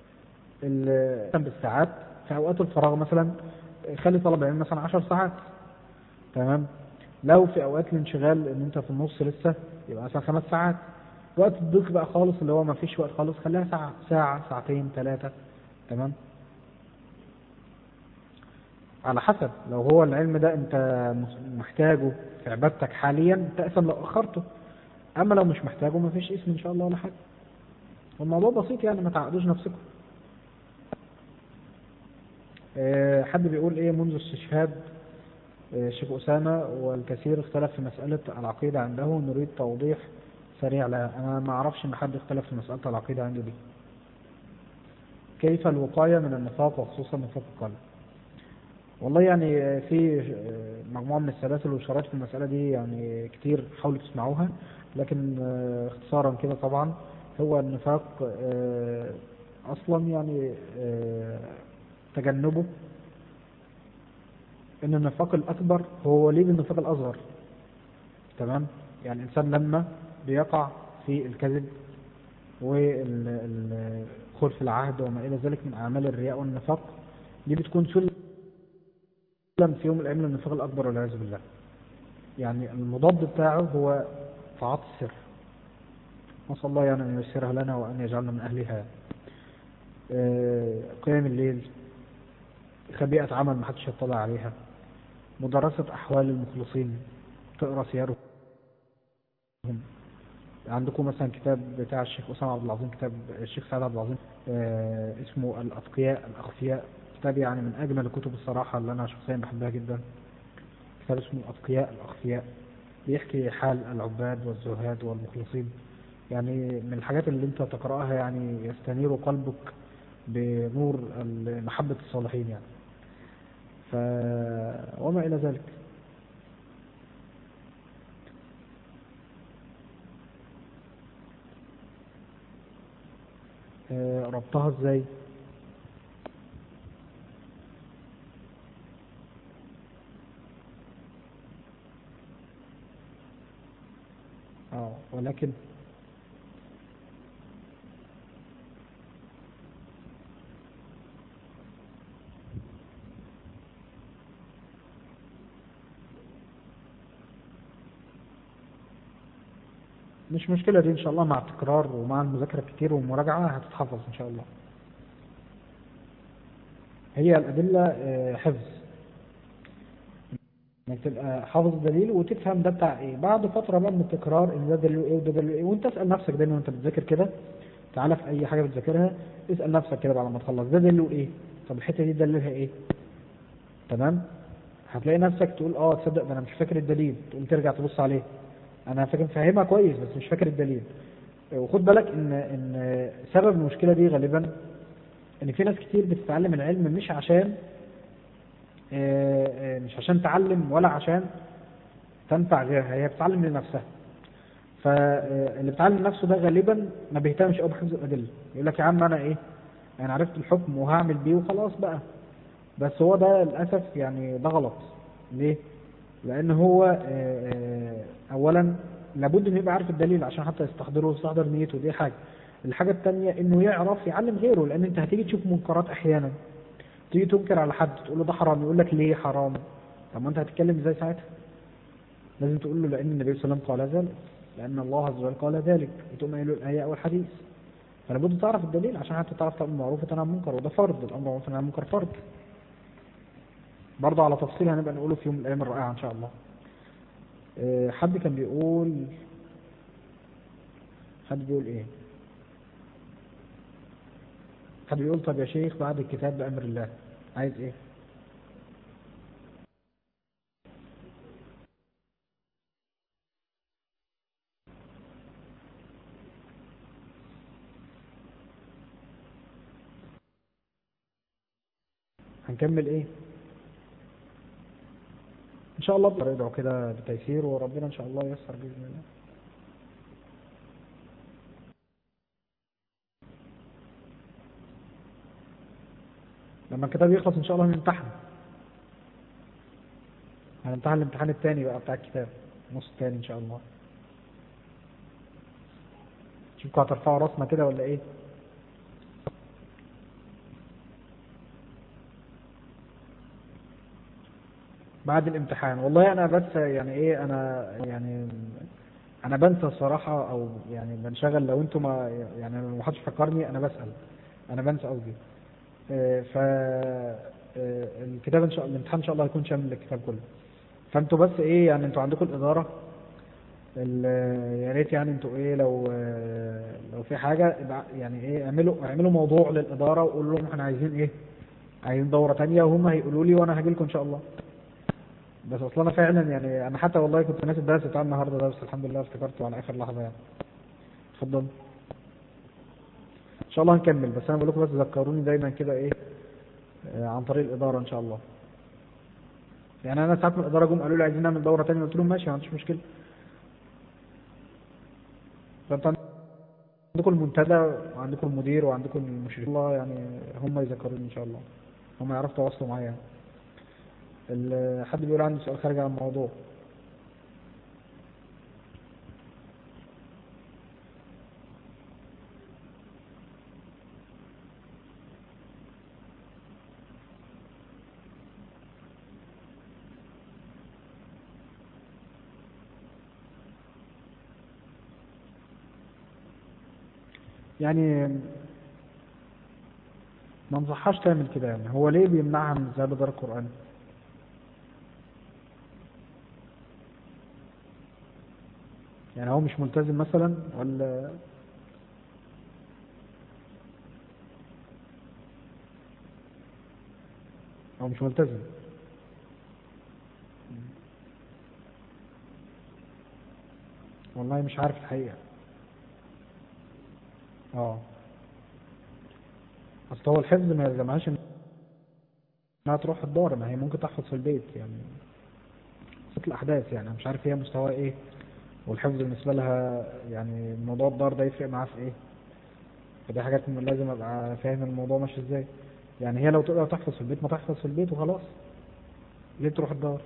ال- بالساعات في اوقات الفراغ مثلا خلي طلب العلم مثلا 10 ساعات تمام لو في اوقات الانشغال ان انت في النص لسه يبقى مثلا خمس ساعات وقت الضيق بقى خالص اللي هو ما فيش وقت خالص خليها ساعة ساعة ساعتين ثلاثة تمام على حسب لو هو العلم ده انت محتاجه في عبادتك حاليا تأثم لو أخرته أما لو مش محتاجه ما فيش اسم إن شاء الله ولا حاجة والموضوع بسيط يعني ما تعقدوش نفسكم آه، حد بيقول ايه منذ استشهاد آه، الشيخ أسامة والكثير اختلف في مسألة العقيدة عنده نريد توضيح سريع لها أنا ما أعرفش إن حد اختلف في مسألة العقيدة عنده دي كيف الوقاية من النفاق وخصوصا نفاق القلب والله يعني في مجموعة من السلاسل والإشارات في المسألة دي يعني كتير حاولوا تسمعوها لكن آه، اختصارا كده طبعا هو النفاق آه، أصلا يعني آه، تجنبه ان النفاق الاكبر هو وليد النفاق الاصغر تمام يعني الانسان لما بيقع في الكذب والخلف العهد وما الى ذلك من اعمال الرياء والنفاق دي بتكون سلم في يوم الايام للنفاق الاكبر والعياذ بالله يعني المضاد بتاعه هو طاعات السر نسال الله يعني ان ييسرها لنا وان يجعلنا من اهلها آه، قيام الليل خبيئة عمل ما حدش يطلع عليها مدرسة أحوال المخلصين تقرأ سيارهم عندكم مثلا كتاب بتاع الشيخ أسامة عبد العظيم كتاب الشيخ سعد عبد العظيم آه اسمه الأتقياء الأخفياء كتاب يعني من أجمل الكتب الصراحة اللي أنا شخصيا بحبها جدا كتاب اسمه الأتقياء الأخفياء بيحكي حال العباد والزهاد والمخلصين يعني من الحاجات اللي انت تقرأها يعني يستنير قلبك بنور محبة الصالحين يعني ف... وما إلى ذلك آه، ربطها ازاي اه ولكن مش مشكلة دي إن شاء الله مع التكرار ومع المذاكرة كتير والمراجعة هتتحفظ إن شاء الله هي الأدلة آه، حفظ انك تبقى حافظ الدليل وتفهم ده بتاع ايه بعد فترة بقى من التكرار ان ده دليل ايه وده دليل ايه وانت اسأل نفسك دايما وانت بتذاكر كده تعالى في اي حاجة بتذاكرها اسأل نفسك كده بعد ما تخلص ده دليله ايه طب الحتة دي دليلها ايه تمام هتلاقي نفسك تقول اه تصدق ده انا مش فاكر الدليل تقوم ترجع تبص عليه انا فاكر فاهمها كويس بس مش فاكر الدليل وخد بالك ان ان سبب المشكله دي غالبا ان في ناس كتير بتتعلم العلم مش عشان آه، آه، مش عشان تعلم ولا عشان تنفع غيرها هي بتتعلم لنفسها فاللي بيتعلم نفسه ده غالبا ما بيهتمش قوي بحفظ الادله يقول لك يا عم انا ايه انا عرفت الحكم وهعمل بيه وخلاص بقى بس هو ده للاسف يعني ده غلط ليه لان هو آه، آه، اولا لابد انه يبقى عارف الدليل عشان حتى يستحضره ويستحضر نيته دي حاجه الحاجه الثانيه انه يعرف يعلم غيره لان انت هتيجي تشوف منكرات احيانا تيجي تنكر على حد تقول له ده حرام يقول لك ليه حرام طب ما انت هتتكلم ازاي ساعتها لازم تقول له لان النبي صلى الله عليه وسلم قال ذلك لان الله عز وجل قال ذلك وتقوم قايل له الايه او الحديث فلابد تعرف الدليل عشان حتى تعرف تامر بالمعروف وتنهى عن المنكر وده فرض الامر بالمعروف والنهي عن المنكر فرض برضه على تفصيل هنبقى نقوله في يوم من الايام الرائعه ان شاء الله آه، حد كان بيقول حد بيقول ايه حد بيقول طب يا شيخ بعد الكتاب بأمر الله عايز ايه هنكمل ايه ان شاء الله ادعو كده بتيسير وربنا ان شاء الله ييسر باذن الله لما الكتاب يخلص ان شاء الله هنمتحن هنمتحن الامتحان الثاني بقى بتاع الكتاب النص الثاني ان شاء الله شوفوا هترفعوا راسنا كده ولا ايه بعد الامتحان والله انا بس يعني ايه انا يعني انا بنسى الصراحة او يعني بنشغل لو انتم ما يعني لو ما حدش فكرني انا بسأل انا بنسى قصدي آه، ف آه، الكتاب ان شاء الله الامتحان ان شاء الله هيكون شامل الكتاب كله فانتوا بس ايه يعني انتوا عندكم الاداره ال- يا ريت يعني انتوا ايه لو آه، لو في حاجه ابع- يعني ايه اعملوا اعملوا موضوع للاداره وقولوا لهم احنا عايزين ايه عايزين دوره تانية وهم هيقولوا لي وانا هاجي لكم ان شاء الله بس اصلا انا فعلا يعني انا حتى والله كنت ناسي الدرس بتاع النهارده ده بس الحمد لله افتكرته على اخر لحظه يعني اتفضل ان شاء الله هنكمل بس انا بقول لكم بس ذكروني دايما كده ايه آه، عن طريق الاداره ان شاء الله يعني انا ساعات من الاداره جم قالوا لي عايزين نعمل دوره تانية قلت لهم ماشي ما عنديش مشكله فانت عندكم المنتدى وعندكم المدير وعندكم المشرف الله يعني هم يذكروني ان شاء الله هم يعرفوا يتواصلوا معايا يعني. ال- حد بيقول عندي سؤال خارج عن الموضوع يعني ما انصحهاش تعمل كده يعني هو ليه بيمنعها من الذهاب لدار القرآن يعني هو مش ملتزم مثلا ولا هو مش ملتزم والله مش عارف الحقيقة اه اصل هو الحفظ ما يلزمهاش انها تروح الدار ما هي ممكن تحفظ في البيت يعني ست الاحداث يعني أنا مش عارف هي مستواها ايه والحفظ بالنسبه لها يعني موضوع الدار ده يفرق معاها في ايه فدي حاجات م- لازم ابقى فاهم الموضوع ماشي ازاي يعني هي لو تقدر تحفظ في البيت ما تحفظ في البيت وخلاص ليه تروح الدار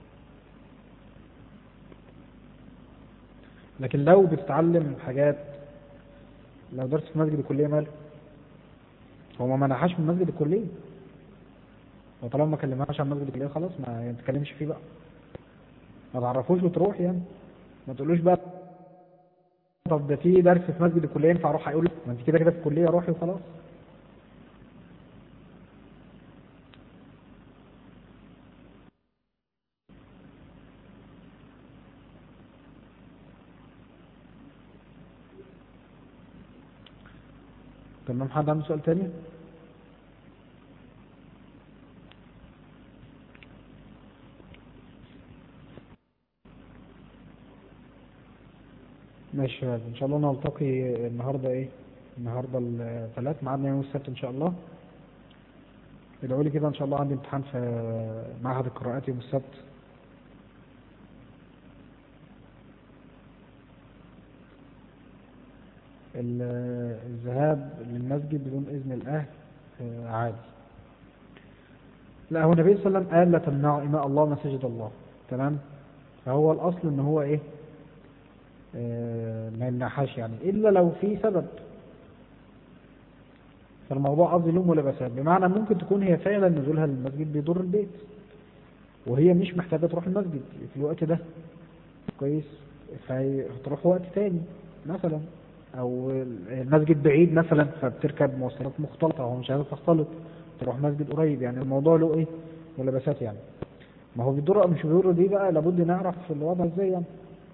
لكن لو بتتعلم حاجات لو درس في مسجد الكلية ماله هو ما منعهاش من مسجد الكلية وطالما ما كلمهاش عن مسجد الكلية خلاص ما تتكلمش فيه بقى ما تعرفوش وتروح يعني ما تقولوش بقى طب ده في درس في مسجد الكلية ينفع اروح هيقول ما انت كده كده في الكلية روحي وخلاص تمام حد عنده سؤال تاني ماشي يا شباب. ان شاء الله نلتقي النهارده ايه النهارده الثلاث ميعادنا يوم السبت ان شاء الله ادعوا لي كده ان شاء الله عندي امتحان في معهد القراءات يوم السبت ال- الذهاب للمسجد بدون اذن الاهل آه، عادي لا هو النبي صلى الله عليه وسلم قال لا تمنعوا إماء الله مساجد الله تمام فهو الأصل إن هو إيه آه، ما يمنعهاش يعني إلا لو في سبب فالموضوع قصدي لوم ولا بسبب بمعنى ممكن تكون هي فعلا نزولها للمسجد بيضر البيت وهي مش محتاجة تروح المسجد في الوقت ده كويس فهتروح وقت تاني مثلا او المسجد بعيد مثلا فبتركب مواصلات مختلطة هو مش عايز تختلط تروح مسجد قريب يعني الموضوع له ايه ملابسات يعني ما هو بيضر أو مش بيضر دي بقى لابد نعرف الوضع ازاي يعني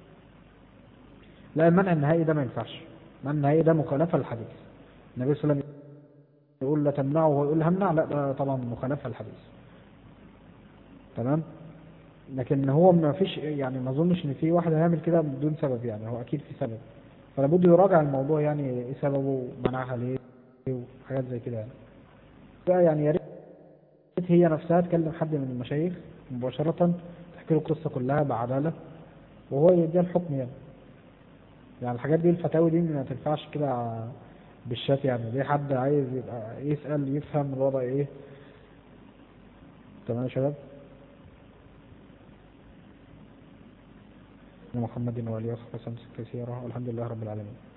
لا المنع النهائي ده ما ينفعش المنع النهائي ده مخالفة للحديث النبي صلى الله عليه وسلم يقول لا تمنعه ويقول همنع لا ده طبعا مخالفة للحديث تمام لكن هو ما فيش يعني ما اظنش ان في واحد هيعمل كده بدون سبب يعني هو اكيد في سبب فلا بد يراجع الموضوع يعني ايه سببه منعها ليه وحاجات زي كده يعني بقى يعني يا ريت هي نفسها تكلم حد من المشايخ مباشرة تحكي له القصة كلها بعدالة وهو يديها الحكم يعني يعني الحاجات دي الفتاوي دي ما تنفعش كده بالشات يعني دي حد عايز يبقى يسأل يفهم الوضع ايه تمام يا شباب محمد وآله وصحبه وسلم كثيرا والحمد لله رب العالمين